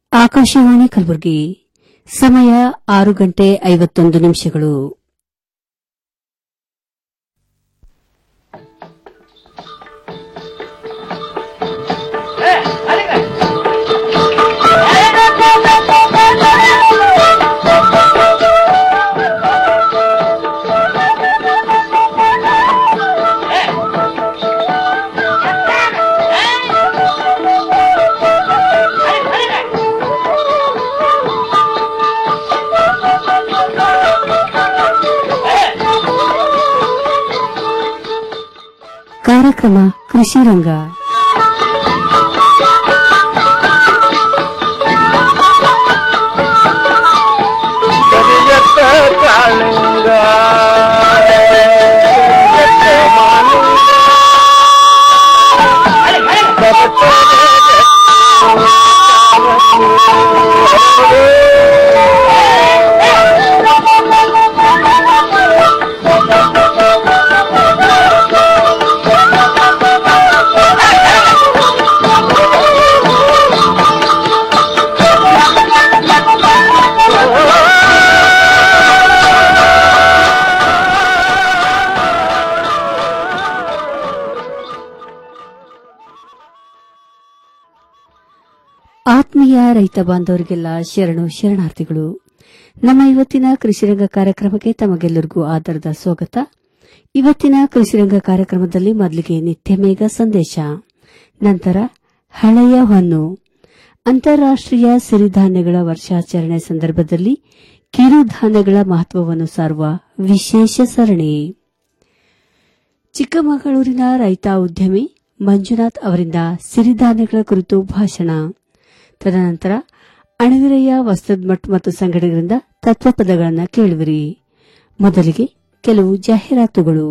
ಆಕಾಶವಾಣಿ ಕಲಬುರಗಿ ಸಮಯ ಆರು ಗಂಟೆ ಐವತ್ತೊಂದು ನಿಮಿಷಗಳು ಕಾರ್ಯಕ್ರಮ ಕೃಷಿ ರಂಗ ಕರಿಯತ್ತ ಕಾಳಿಂಗ ಕರಿಯತ್ತ ಮಾಲಿಂಗ. ಆತ್ಮೀಯ ರೈತ ಬಾಂಧವರಿಗೆಲ್ಲ ಶರಣು ಶರಣಾರ್ಥಿಗಳು ನಮ್ಮ ಇವತ್ತಿನ ಕೃಷಿರಂಗ ಕಾರ್ಯಕ್ರಮಕ್ಕೆ ತಮಗೆಲ್ಲರಿಗೂ ಆಧಾರದ ಸ್ವಾಗತ ಇವತ್ತಿನ ಕೃಷಿರಂಗ ಕಾರ್ಯಕ್ರಮದಲ್ಲಿ ಮೊದಲಿಗೆ ನಿತ್ಯ ಮೇಘ ಸಂದೇಶ ನಂತರ ಹಳೆಯ ಹೊನ್ನು ಅಂತಾರಾಷ್ಟೀಯ ಸಿರಿಧಾನ್ಯಗಳ ವರ್ಷಾಚರಣೆ ಸಂದರ್ಭದಲ್ಲಿ ಕಿರುಧಾನ್ಯಗಳ ಮಹತ್ವವನ್ನು ಸಾರುವ ವಿಶೇಷ ಸರಣಿ ಚಿಕ್ಕಮಗಳೂರಿನ ರೈತ ಉದ್ಯಮಿ ಮಂಜುನಾಥ್ ಅವರಿಂದ ಸಿರಿಧಾನ್ಯಗಳ ಕುರಿತು ಭಾಷಣ ತದನಂತರ ಅಣವಿರಯ್ಯ ವಸ್ತದ್ಮಠ್ ಮತ್ತು ಸಂಘಟಕರಿಂದ ತತ್ವಪದಗಳನ್ನು ಕೇಳುವಿರಿ ಮೊದಲಿಗೆ ಕೆಲವು ಜಾಹೀರಾತುಗಳು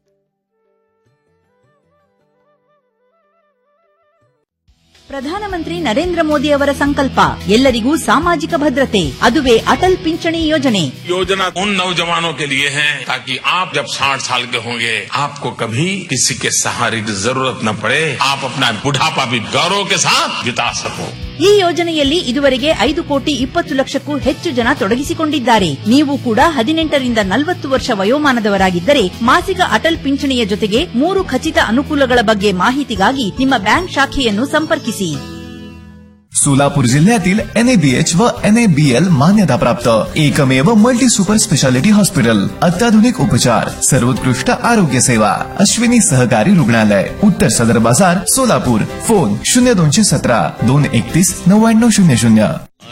ಪ್ರಧಾನಮಂತ್ರಿ ನರೇಂದ್ರ ಮೋದಿ ಅವರ ಸಂಕಲ್ಪ ಎಲ್ಲರಿಗೂ ಸಾಮಾಜಿಕ ಭದ್ರತೆ ಅದುವೇ ಅಟಲ್ ಪಿಂಚಣಿ ಯೋಜನೆ योजना उन नौजवानों के लिए है ताकि आप जब 60 साल के होंगे आपको कभी किसी के सहारे की जरूरत न पड़े आप अपना बुढ़ापा भी गौरव के साथ बिता सको ಈ ಯೋಜನೆಯಲ್ಲಿ ಇದುವರೆಗೆ ಐದು ಕೋಟಿ ಇಪ್ಪತ್ತು ಲಕ್ಷಕ್ಕೂ ಹೆಚ್ಚು ಜನ ತೊಡಗಿಸಿಕೊಂಡಿದ್ದಾರೆ ನೀವು ಕೂಡ ಹದಿನೆಂಟರಿಂದ ನಲವತ್ತು ವರ್ಷ ವಯೋಮಾನದವರಾಗಿದ್ದರೆ ಮಾಸಿಕ ಅಟಲ್ ಪಿಂಚಣಿಯ ಜೊತೆಗೆ ಮೂರು ಖಚಿತ ಅನುಕೂಲಗಳ ಬಗ್ಗೆ ಮಾಹಿತಿಗಾಗಿ ನಿಮ್ಮ ಬ್ಯಾಂಕ್ ಶಾಖೆಯನ್ನು ಸಂಪರ್ಕಿಸಿ सोलापूर जिल्ह्यातील एनएबीएच व एनएबीएल मान्यताप्राप्त एकमेव मल्टी सुपर स्पेशालिटी हॉस्पिटल अत्याधुनिक उपचार सर्वोत्कृष्ट आरोग्य सेवा अश्विनी सहकारी रुग्णालय उत्तर सदर बाजार सोलापूर फोन शून्य दोनशे सतरा दोन एकतीस नव्याण्णव शून्य शून्य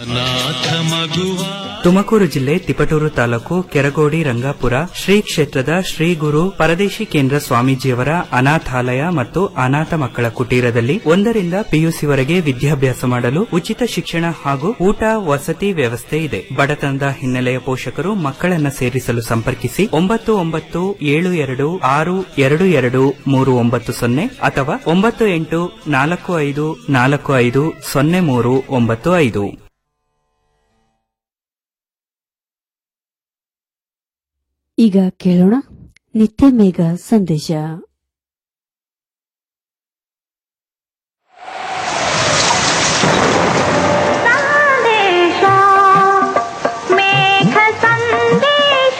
ತುಮಕೂರು ಜಿಲ್ಲೆ ತಿಪಟೂರು ತಾಲೂಕು ಕೆರಗೋಡಿ ರಂಗಾಪುರ ಶ್ರೀ ಕ್ಷೇತ್ರದ ಶ್ರೀ ಗುರು ಪರದೇಶಿ ಕೇಂದ್ರ ಸ್ವಾಮೀಜಿಯವರ ಅನಾಥಾಲಯ ಮತ್ತು ಅನಾಥ ಮಕ್ಕಳ ಕುಟೀರದಲ್ಲಿ ಒಂದರಿಂದ ಪಿಯುಸಿವರೆಗೆ ವಿದ್ಯಾಭ್ಯಾಸ ಮಾಡಲು ಉಚಿತ ಶಿಕ್ಷಣ ಹಾಗೂ ಊಟ ವಸತಿ ವ್ಯವಸ್ಥೆ ಇದೆ ಬಡತನದ ಹಿನ್ನೆಲೆಯ ಪೋಷಕರು ಮಕ್ಕಳನ್ನ ಸೇರಿಸಲು ಸಂಪರ್ಕಿಸಿ ಒಂಬತ್ತು ಒಂಬತ್ತು ಏಳು ಎರಡು ಆರು ಎರಡು ಎರಡು ಮೂರು ಒಂಬತ್ತು ಸೊನ್ನೆ ಅಥವಾ ಒಂಬತ್ತು ಎಂಟು ನಾಲ್ಕು ಐದು ನಾಲ್ಕು ಐದು ಸೊನ್ನೆ ಮೂರು ಒಂಬತ್ತು ಐದು ಈಗ ಕೇಳೋಣ ನಿತ್ಯ ಮೇಘ ಸಂದೇಶ ಸಂದೇಶ ಮೇಘ ಸಂದೇಶ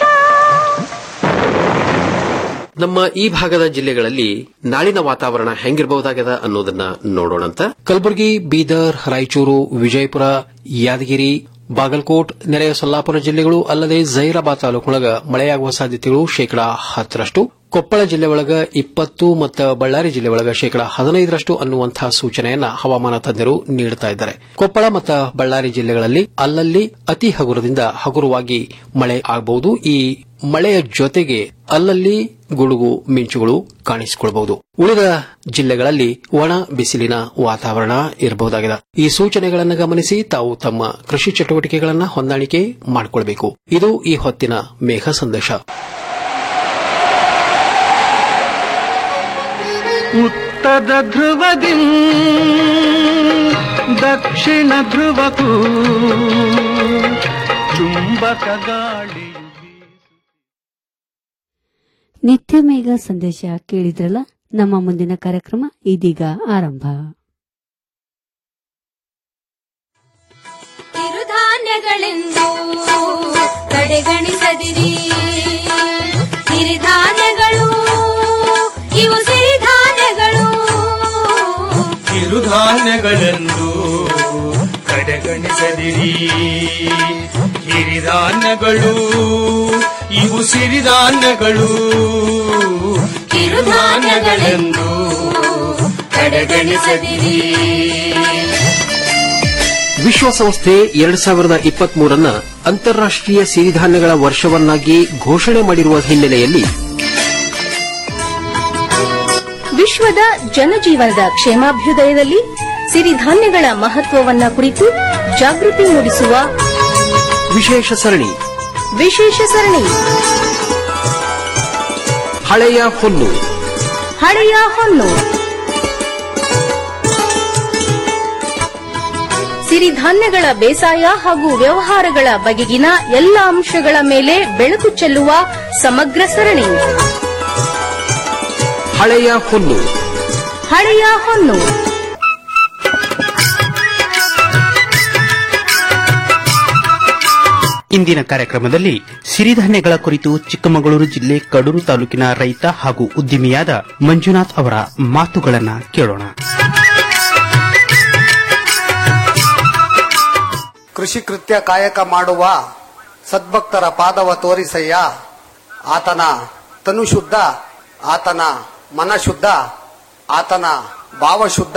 ನಮ್ಮ ಈ ಭಾಗದ ಜಿಲ್ಲೆಗಳಲ್ಲಿ ನಾಳಿನ ವಾತಾವರಣ ಹೆಂಗಿರಬಹುದಾಗದ ಅನ್ನೋದನ್ನ ನೋಡೋಣಂತ ಕಲಬುರಗಿ ಬೀದರ್ ರಾಯಚೂರು ವಿಜಯಪುರ ಯಾದಗಿರಿ ಬಾಗಲಕೋಟ್ ನೆರೆಯ ಸೊಲ್ಲಾಪುರ ಜಿಲ್ಲೆಗಳು ಅಲ್ಲದೆ ಜೈರಾಬಾದ್ ತಾಲೂಕೊಳಗ ಮಳೆಯಾಗುವ ಸಾಧ್ಯತೆಗಳು ಶೇಕಡಾ ಹತ್ತರಷ್ಟು ಕೊಪ್ಪಳ ಜಿಲ್ಲೆ ಒಳಗ ಇಪ್ಪತ್ತು ಮತ್ತು ಬಳ್ಳಾರಿ ಜಿಲ್ಲೆ ಒಳಗ ಶೇಕಡಾ ಹದಿನೈದರಷ್ಟು ಅನ್ನುವಂತಹ ಸೂಚನೆಯನ್ನ ಹವಾಮಾನ ತಜ್ಞರು ನೀಡುತ್ತಾ ಇದ್ದಾರೆ ಕೊಪ್ಪಳ ಮತ್ತು ಬಳ್ಳಾರಿ ಜಿಲ್ಲೆಗಳಲ್ಲಿ ಅಲ್ಲಲ್ಲಿ ಅತಿ ಹಗುರದಿಂದ ಹಗುರವಾಗಿ ಮಳೆ ಆಗಬಹುದು ಈ ಮಳೆಯ ಜೊತೆಗೆ ಅಲ್ಲಲ್ಲಿ ಗುಡುಗು ಮಿಂಚುಗಳು ಕಾಣಿಸಿಕೊಳ್ಳಬಹುದು ಉಳಿದ ಜಿಲ್ಲೆಗಳಲ್ಲಿ ಒಣ ಬಿಸಿಲಿನ ವಾತಾವರಣ ಇರಬಹುದಾಗಿದೆ ಈ ಸೂಚನೆಗಳನ್ನು ಗಮನಿಸಿ ತಾವು ತಮ್ಮ ಕೃಷಿ ಚಟುವಟಿಕೆಗಳನ್ನು ಹೊಂದಾಣಿಕೆ ಮಾಡಿಕೊಳ್ಳಬೇಕು ಇದು ಈ ಹೊತ್ತಿನ ಮೇಘ ಸಂದೇಶ ಉತ್ತರ ಧ್ರುವದಿ ದಕ್ಷಿಣ ಧ್ರುವಕ್ಕೂ ಚುಂಬಕ ಗಾಳಿಯು ನಿತ್ಯ ಮೇಘ ಸಂದೇಶ ಕೇಳಿದ್ರಲ್ಲ ನಮ್ಮ ಮುಂದಿನ ಕಾರ್ಯಕ್ರಮ ಇದೀಗ ಆರಂಭ ಸಿರಿಧಾನ್ಯಗಳೆಂದು ಕಡೆಗಣಿಸದಿರಿ ಸಿರಿಧಾನ್ಯಗಳು ಇವು ಸಿರಿಧಾನ್ಯಗಳು ಕಿರುಧಾನ್ಯಗಳೆಂದು ಕಡೆಗಣಿಸದಿರಿ ಹಿರಿಧಾನ್ಯಗಳು ಇವು ಸಿರಿಧಾನ್ಯಗಳು ಕಿರುಧಾನ್ಯಗಳೆಂದು ಕಡೆಗಣಿಸದಿರಿ ವಿಶ್ವಸಂಸ್ಥೆ ಎರಡ್ ಸಾವಿರದ ಇಪ್ಪತ್ತ್ ಮೂರನ್ನ ಅಂತಾರಾಷ್ಟೀಯ ಸಿರಿಧಾನ್ಯಗಳ ವರ್ಷವನ್ನಾಗಿ ಘೋಷಣೆ ಮಾಡಿರುವ ಹಿನ್ನೆಲೆಯಲ್ಲಿ ವಿಶ್ವದ ಜನಜೀವನದ ಕ್ಷೇಮಾಭ್ಯುದಯದಲ್ಲಿ ಸಿರಿಧಾನ್ಯಗಳ ಮಹತ್ವವನ್ನ ಕುರಿತು ಜಾಗೃತಿ ಮೂಡಿಸುವ ವಿಶೇಷ ಸರಣಿ ವಿಶೇಷ ಸರಣಿ ಹಳೆಯ ಹೊನ್ನು ಹಳೆಯ ಹೊನ್ನು ಸಿರಿಧಾನ್ಯಗಳ ಬೇಸಾಯ ಹಾಗೂ ವ್ಯವಹಾರಗಳ ಬಗೆಗಿನ ಎಲ್ಲ ಅಂಶಗಳ ಮೇಲೆ ಬೆಳಕು ಚೆಲ್ಲುವ ಸಮಗ್ರ ಸರಣಿ ಹಳೆಯ ಹೊನ್ನು ಹಳೆಯ ಹೊನ್ನು ಇಂದಿನ ಕಾರ್ಯಕ್ರಮದಲ್ಲಿ ಸಿರಿಧಾನ್ಯಗಳ ಕುರಿತು ಚಿಕ್ಕಮಗಳೂರು ಜಿಲ್ಲೆ ಕಡೂರು ತಾಲೂಕಿನ ರೈತ ಹಾಗೂ ಉದ್ಯಮಿಯಾದ ಮಂಜುನಾಥ್ ಅವರ ಮಾತುಗಳನ್ನ ಕೇಳೋಣ ಕೃಷಿ ಕೃತ್ಯ ಕಾಯಕ ಮಾಡುವ ಸದ್ಭಕ್ತರ ಪಾದವ ತೋರಿಸಯ್ಯ ಆತನ ತನು ಶುದ್ಧ ಆತನ ಮನ ಶುದ್ಧ ಆತನ ಭಾವ ಶುದ್ಧ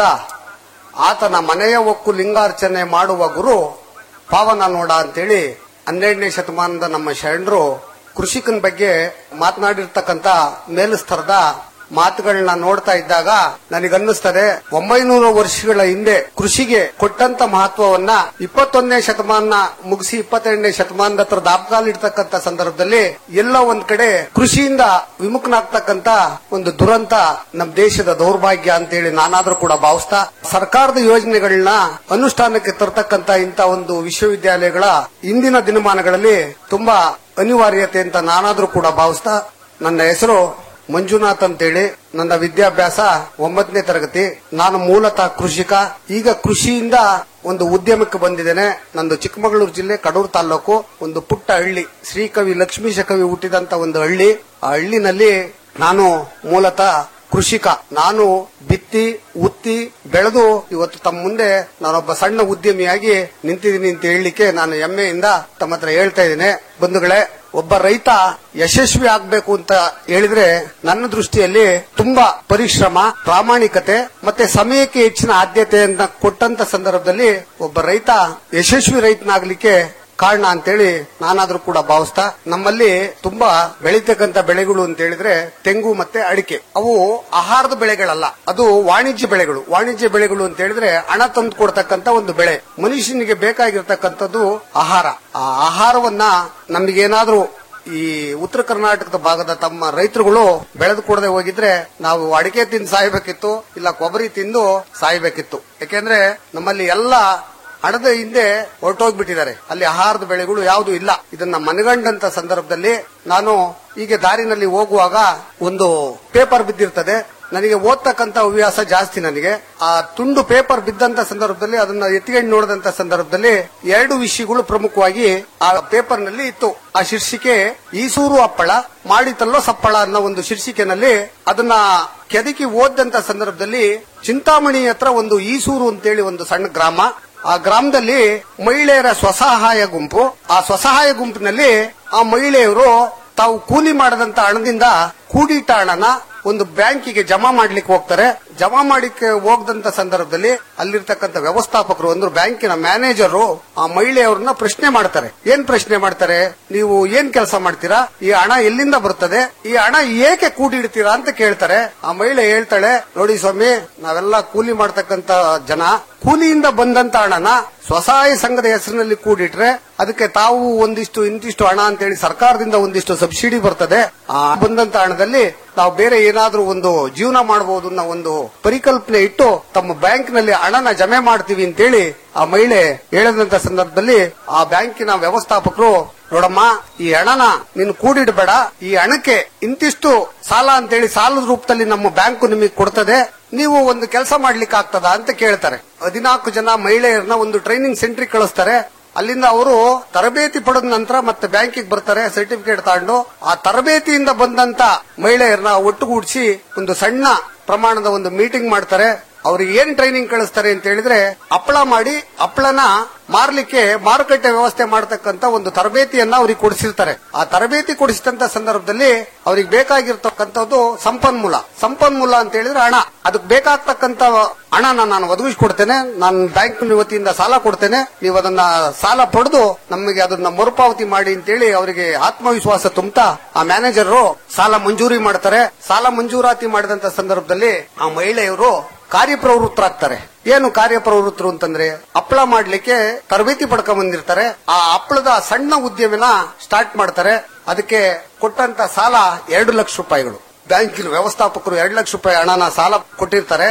ಆತನ ಮನೆಯ ಒಕ್ಕು ಲಿಂಗಾರ್ಚನೆ ಮಾಡುವ ಗುರು ಪಾವನ ನೋಡ ಅಂತೇಳಿ ಹನ್ನೆರಡನೇ ಶತಮಾನದ ನಮ್ಮ ಶರಣರು ಕೃಷಿಕನ ಬಗ್ಗೆ ಮಾತನಾಡಿರ್ತಕ್ಕಂಥ ಮೇಲುಸ್ತರದ ಮಾತುಗಳನ್ನ ನೋಡ್ತಾ ಇದ್ದಾಗ ನನಗನ್ನಿಸ್ತದೆ ಒಂಬೈನೂರು ವರ್ಷಗಳ ಹಿಂದೆ ಕೃಷಿಗೆ ಕೊಟ್ಟಂತ ಮಹತ್ವವನ್ನ ಇಪ್ಪತ್ತೊಂದನೇ ಶತಮಾನ ಮುಗಿಸಿ ಇಪ್ಪತ್ತೆರಡನೇ ಶತಮಾನದ ಹತ್ರ ದಾಪಕಾಲಿಡ್ತಕ್ಕಂಥ ಸಂದರ್ಭದಲ್ಲಿ ಎಲ್ಲ ಒಂದ್ ಕಡೆ ಕೃಷಿಯಿಂದ ವಿಮುಖನಾಗ್ತಕ್ಕಂಥ ಒಂದು ದುರಂತ ನಮ್ಮ ದೇಶದ ದೌರ್ಭಾಗ್ಯ ಅಂತೇಳಿ ನಾನಾದ್ರೂ ಕೂಡ ಭಾವಿಸ್ತಾ ಸರ್ಕಾರದ ಯೋಜನೆಗಳನ್ನ ಅನುಷ್ಠಾನಕ್ಕೆ ತರ್ತಕ್ಕಂಥ ಇಂಥ ಒಂದು ವಿಶ್ವವಿದ್ಯಾಲಯಗಳ ಇಂದಿನ ದಿನಮಾನಗಳಲ್ಲಿ ತುಂಬಾ ಅನಿವಾರ್ಯತೆ ಅಂತ ನಾನಾದ್ರೂ ಕೂಡ ಭಾವಿಸ್ತಾ ನನ್ನ ಹೆಸರು ಮಂಜುನಾಥ್ ಅಂತೇಳಿ ನನ್ನ ವಿದ್ಯಾಭ್ಯಾಸ ಒಂಬತ್ತನೇ ತರಗತಿ ನಾನು ಮೂಲತಃ ಕೃಷಿಕ ಈಗ ಕೃಷಿಯಿಂದ ಒಂದು ಉದ್ಯಮಕ್ಕೆ ಬಂದಿದ್ದೇನೆ ನಂದು ಚಿಕ್ಕಮಗಳೂರು ಜಿಲ್ಲೆ ಕಡೂರು ತಾಲೂಕು ಒಂದು ಪುಟ್ಟ ಹಳ್ಳಿ ಶ್ರೀಕವಿ ಲಕ್ಷ್ಮೀಶ ಕವಿ ಹುಟ್ಟಿದಂತ ಒಂದು ಹಳ್ಳಿ ಆ ಹಳ್ಳಿನಲ್ಲಿ ನಾನು ಮೂಲತಃ ಕೃಷಿಕ ನಾನು ಬಿತ್ತಿ ಉತ್ತಿ ಬೆಳೆದು ಇವತ್ತು ತಮ್ಮ ಮುಂದೆ ನಾನೊಬ್ಬ ಸಣ್ಣ ಉದ್ಯಮಿಯಾಗಿ ನಿಂತಿದ್ದೀನಿ ಅಂತ ಹೇಳಲಿಕ್ಕೆ ನಾನು ಹೆಮ್ಮೆಯಿಂದ ತಮ್ಮ ಹತ್ರ ಹೇಳ್ತಾ ಇದ್ದೇನೆ ಬಂಧುಗಳೇ ಒಬ್ಬ ರೈತ ಯಶಸ್ವಿ ಆಗ್ಬೇಕು ಅಂತ ಹೇಳಿದ್ರೆ ನನ್ನ ದೃಷ್ಟಿಯಲ್ಲಿ ತುಂಬಾ ಪರಿಶ್ರಮ ಪ್ರಾಮಾಣಿಕತೆ ಮತ್ತೆ ಸಮಯಕ್ಕೆ ಹೆಚ್ಚಿನ ಆದ್ಯತೆಯನ್ನ ಕೊಟ್ಟಂತ ಸಂದರ್ಭದಲ್ಲಿ ಒಬ್ಬ ರೈತ ಯಶಸ್ವಿ ರೈತನಾಗ್ಲಿಕ್ಕೆ ಕಾರಣ ಅಂತೇಳಿ ನಾನಾದ್ರೂ ಕೂಡ ಭಾವಿಸ್ತಾ ನಮ್ಮಲ್ಲಿ ತುಂಬಾ ಬೆಳೀತಕ್ಕಂತ ಬೆಳೆಗಳು ಅಂತ ಹೇಳಿದ್ರೆ ತೆಂಗು ಮತ್ತೆ ಅಡಿಕೆ ಅವು ಆಹಾರದ ಬೆಳೆಗಳಲ್ಲ ಅದು ವಾಣಿಜ್ಯ ಬೆಳೆಗಳು ವಾಣಿಜ್ಯ ಬೆಳೆಗಳು ಅಂತ ಹೇಳಿದ್ರೆ ಹಣ ತಂದು ಕೊಡ್ತಕ್ಕಂತ ಒಂದು ಬೆಳೆ ಮನುಷ್ಯನಿಗೆ ಬೇಕಾಗಿರ್ತಕ್ಕಂಥದ್ದು ಆಹಾರ ಆ ಆಹಾರವನ್ನ ನಮಗೇನಾದ್ರೂ ಈ ಉತ್ತರ ಕರ್ನಾಟಕದ ಭಾಗದ ತಮ್ಮ ರೈತರುಗಳು ಬೆಳೆದು ಕೊಡದೆ ಹೋಗಿದ್ರೆ ನಾವು ಅಡಿಕೆ ತಿಂದು ಸಾಯ್ಬೇಕಿತ್ತು ಇಲ್ಲ ಕೊಬ್ಬರಿ ತಿಂದು ಸಾಯ್ಬೇಕಿತ್ತು ಯಾಕೆಂದ್ರೆ ನಮ್ಮಲ್ಲಿ ಎಲ್ಲ ಹಣದ ಹಿಂದೆ ಹೊರಟೋಗ್ಬಿಟ್ಟಿದ್ದಾರೆ ಅಲ್ಲಿ ಆಹಾರದ ಬೆಳೆಗಳು ಯಾವುದು ಇಲ್ಲ ಇದನ್ನ ಮನಗಂಡಂತ ಸಂದರ್ಭದಲ್ಲಿ ನಾನು ಹೀಗೆ ದಾರಿನಲ್ಲಿ ಹೋಗುವಾಗ ಒಂದು ಪೇಪರ್ ಬಿದ್ದಿರ್ತದೆ ನನಗೆ ಓದ್ತಕ್ಕಂತ ಹವ್ಯಾಸ ಜಾಸ್ತಿ ನನಗೆ ಆ ತುಂಡು ಪೇಪರ್ ಬಿದ್ದಂತ ಸಂದರ್ಭದಲ್ಲಿ ಅದನ್ನ ಎತ್ತಿಕೊಂಡು ನೋಡಿದಂತ ಸಂದರ್ಭದಲ್ಲಿ ಎರಡು ವಿಷಯಗಳು ಪ್ರಮುಖವಾಗಿ ಆ ಪೇಪರ್ ನಲ್ಲಿ ಇತ್ತು ಆ ಶೀರ್ಷಿಕೆ ಈಸೂರು ಹಪ್ಪಳ ಮಾಡಿತಲ್ಲೋ ಸಪ್ಪಳ ಅನ್ನೋ ಒಂದು ಶೀರ್ಷಿಕೆನಲ್ಲಿ ಅದನ್ನ ಕೆದಕಿ ಓದಂತ ಸಂದರ್ಭದಲ್ಲಿ ಚಿಂತಾಮಣಿ ಹತ್ರ ಒಂದು ಈಸೂರು ಅಂತೇಳಿ ಒಂದು ಸಣ್ಣ ಗ್ರಾಮ ಆ ಗ್ರಾಮದಲ್ಲಿ ಮಹಿಳೆಯರ ಸ್ವಸಹಾಯ ಗುಂಪು ಆ ಸ್ವಸಹಾಯ ಗುಂಪಿನಲ್ಲಿ ಆ ಮಹಿಳೆಯರು ತಾವು ಕೂಲಿ ಮಾಡದಂತ ಹಣದಿಂದ ಕೂಡಿಟ್ಟ ಹಣನ ಒಂದು ಬ್ಯಾಂಕಿಗೆ ಜಮಾ ಮಾಡ್ಲಿಕ್ಕೆ ಹೋಗ್ತಾರೆ ಜಮಾ ಮಾಡಿಕ್ಕೆ ಹೋಗದಂತ ಸಂದರ್ಭದಲ್ಲಿ ಅಲ್ಲಿರ್ತಕ್ಕಂಥ ವ್ಯವಸ್ಥಾಪಕರು ಅಂದ್ರೆ ಬ್ಯಾಂಕಿನ ಮ್ಯಾನೇಜರು ಆ ಮಹಿಳೆಯವ್ರನ್ನ ಪ್ರಶ್ನೆ ಮಾಡ್ತಾರೆ ಏನ್ ಪ್ರಶ್ನೆ ಮಾಡ್ತಾರೆ ನೀವು ಏನ್ ಕೆಲಸ ಮಾಡ್ತೀರಾ ಈ ಹಣ ಎಲ್ಲಿಂದ ಬರ್ತದೆ ಈ ಹಣ ಏಕೆ ಕೂಡಿಡ್ತೀರಾ ಅಂತ ಕೇಳ್ತಾರೆ ಆ ಮಹಿಳೆ ಹೇಳ್ತಾಳೆ ನೋಡಿ ಸ್ವಾಮಿ ನಾವೆಲ್ಲ ಕೂಲಿ ಮಾಡ್ತಕ್ಕಂತ ಜನ ಕೂಲಿಯಿಂದ ಬಂದಂತ ಹಣನ ಸ್ವಸಹಾಯ ಸಂಘದ ಹೆಸರಿನಲ್ಲಿ ಕೂಡಿಟ್ರೆ ಅದಕ್ಕೆ ತಾವು ಒಂದಿಷ್ಟು ಇಂತಿಷ್ಟು ಹಣ ಅಂತೇಳಿ ಸರ್ಕಾರದಿಂದ ಒಂದಿಷ್ಟು ಸಬ್ಸಿಡಿ ಬರ್ತದೆ ಆ ಬಂದಂತ ಹಣದಲ್ಲಿ ನಾವು ಬೇರೆ ಏನಾದ್ರೂ ಒಂದು ಜೀವನ ಮಾಡಬಹುದು ಅನ್ನೋ ಒಂದು ಪರಿಕಲ್ಪನೆ ಇಟ್ಟು ತಮ್ಮ ಬ್ಯಾಂಕ್ ನಲ್ಲಿ ಹಣನ ಜಮೆ ಮಾಡ್ತೀವಿ ಅಂತೇಳಿ ಆ ಮಹಿಳೆ ಹೇಳಿದಂತ ಸಂದರ್ಭದಲ್ಲಿ ಆ ಬ್ಯಾಂಕಿನ ವ್ಯವಸ್ಥಾಪಕರು ನೋಡಮ್ಮ ಈ ಹಣನ ನೀನು ಕೂಡಿಡಬೇಡ ಈ ಹಣಕ್ಕೆ ಇಂತಿಷ್ಟು ಸಾಲ ಅಂತೇಳಿ ಸಾಲದ ರೂಪದಲ್ಲಿ ನಮ್ಮ ಬ್ಯಾಂಕು ನಿಮಗೆ ಕೊಡ್ತದೆ ನೀವು ಒಂದು ಕೆಲಸ ಮಾಡ್ಲಿಕ್ಕೆ ಆಗ್ತದ ಅಂತ ಕೇಳ್ತಾರೆ ಹದಿನಾಲ್ಕು ಜನ ಮಹಿಳೆಯರನ್ನ ಒಂದು ಟ್ರೈನಿಂಗ್ ಸೆಂಟ್ರಿಗೆ ಕಳಿಸ್ತಾರೆ ಅಲ್ಲಿಂದ ಅವರು ತರಬೇತಿ ಪಡೆದ ನಂತರ ಮತ್ತೆ ಬ್ಯಾಂಕಿಗೆ ಬರ್ತಾರೆ ಸರ್ಟಿಫಿಕೇಟ್ ತಗೊಂಡು ಆ ತರಬೇತಿಯಿಂದ ಬಂದಂತ ಮಹಿಳೆಯರನ್ನ ಒಟ್ಟುಗೂಡಿಸಿ ಒಂದು ಸಣ್ಣ ಪ್ರಮಾಣದ ಒಂದು ಮೀಟಿಂಗ್ ಮಾಡ್ತಾರೆ ಅವ್ರಿಗೆ ಏನ್ ಟ್ರೈನಿಂಗ್ ಕಳಿಸ್ತಾರೆ ಅಂತ ಹೇಳಿದ್ರೆ ಹಪ್ಪಳ ಮಾಡಿ ಹಪ್ಪಳನ ಮಾರ್ಲಿಕ್ಕೆ ಮಾರುಕಟ್ಟೆ ವ್ಯವಸ್ಥೆ ಮಾಡತಕ್ಕಂತ ಒಂದು ತರಬೇತಿಯನ್ನ ಅವ್ರಿಗೆ ಕೊಡಿಸಿರ್ತಾರೆ ಆ ತರಬೇತಿ ಕೊಡಿಸಿದಂತ ಸಂದರ್ಭದಲ್ಲಿ ಅವ್ರಿಗೆ ಬೇಕಾಗಿರ್ತಕ್ಕಂಥದ್ದು ಸಂಪನ್ಮೂಲ ಸಂಪನ್ಮೂಲ ಅಂತ ಹೇಳಿದ್ರೆ ಹಣ ಅದಕ್ಕೆ ಬೇಕಾಗ್ತಕ್ಕಂತ ಹಣನ ನಾನು ಒದಗಿಸ್ಕೊಡ್ತೇನೆ ನಾನು ಬ್ಯಾಂಕ್ ವತಿಯಿಂದ ಸಾಲ ಕೊಡ್ತೇನೆ ನೀವು ಅದನ್ನ ಸಾಲ ಪಡೆದು ನಮಗೆ ಅದನ್ನ ಮರುಪಾವತಿ ಮಾಡಿ ಅಂತೇಳಿ ಅವರಿಗೆ ಆತ್ಮವಿಶ್ವಾಸ ತುಂಬತಾ ಆ ಮ್ಯಾನೇಜರ್ ಸಾಲ ಮಂಜೂರಿ ಮಾಡ್ತಾರೆ ಸಾಲ ಮಂಜೂರಾತಿ ಮಾಡಿದಂತ ಸಂದರ್ಭದಲ್ಲಿ ಆ ಮಹಿಳೆಯರು ಕಾರ್ಯಪ್ರವೃತ್ತರಾಗ್ತಾರೆ ಏನು ಕಾರ್ಯಪ್ರವೃತ್ತರು ಅಂತಂದ್ರೆ ಹಪ್ಪಳ ಮಾಡ್ಲಿಕ್ಕೆ ತರಬೇತಿ ಪಡ್ಕೊಂಡ್ ಬಂದಿರ್ತಾರೆ ಆ ಹಪ್ಪಳದ ಸಣ್ಣ ಉದ್ಯಮನ ಸ್ಟಾರ್ಟ್ ಮಾಡ್ತಾರೆ ಅದಕ್ಕೆ ಕೊಟ್ಟಂತ ಸಾಲ ಎರಡು ಲಕ್ಷ ರೂಪಾಯಿಗಳು ಬ್ಯಾಂಕಿನ ವ್ಯವಸ್ಥಾಪಕರು ಎರಡು ಲಕ್ಷ ರೂಪಾಯಿ ಹಣನ ಸಾಲ ಕೊಟ್ಟಿರ್ತಾರೆ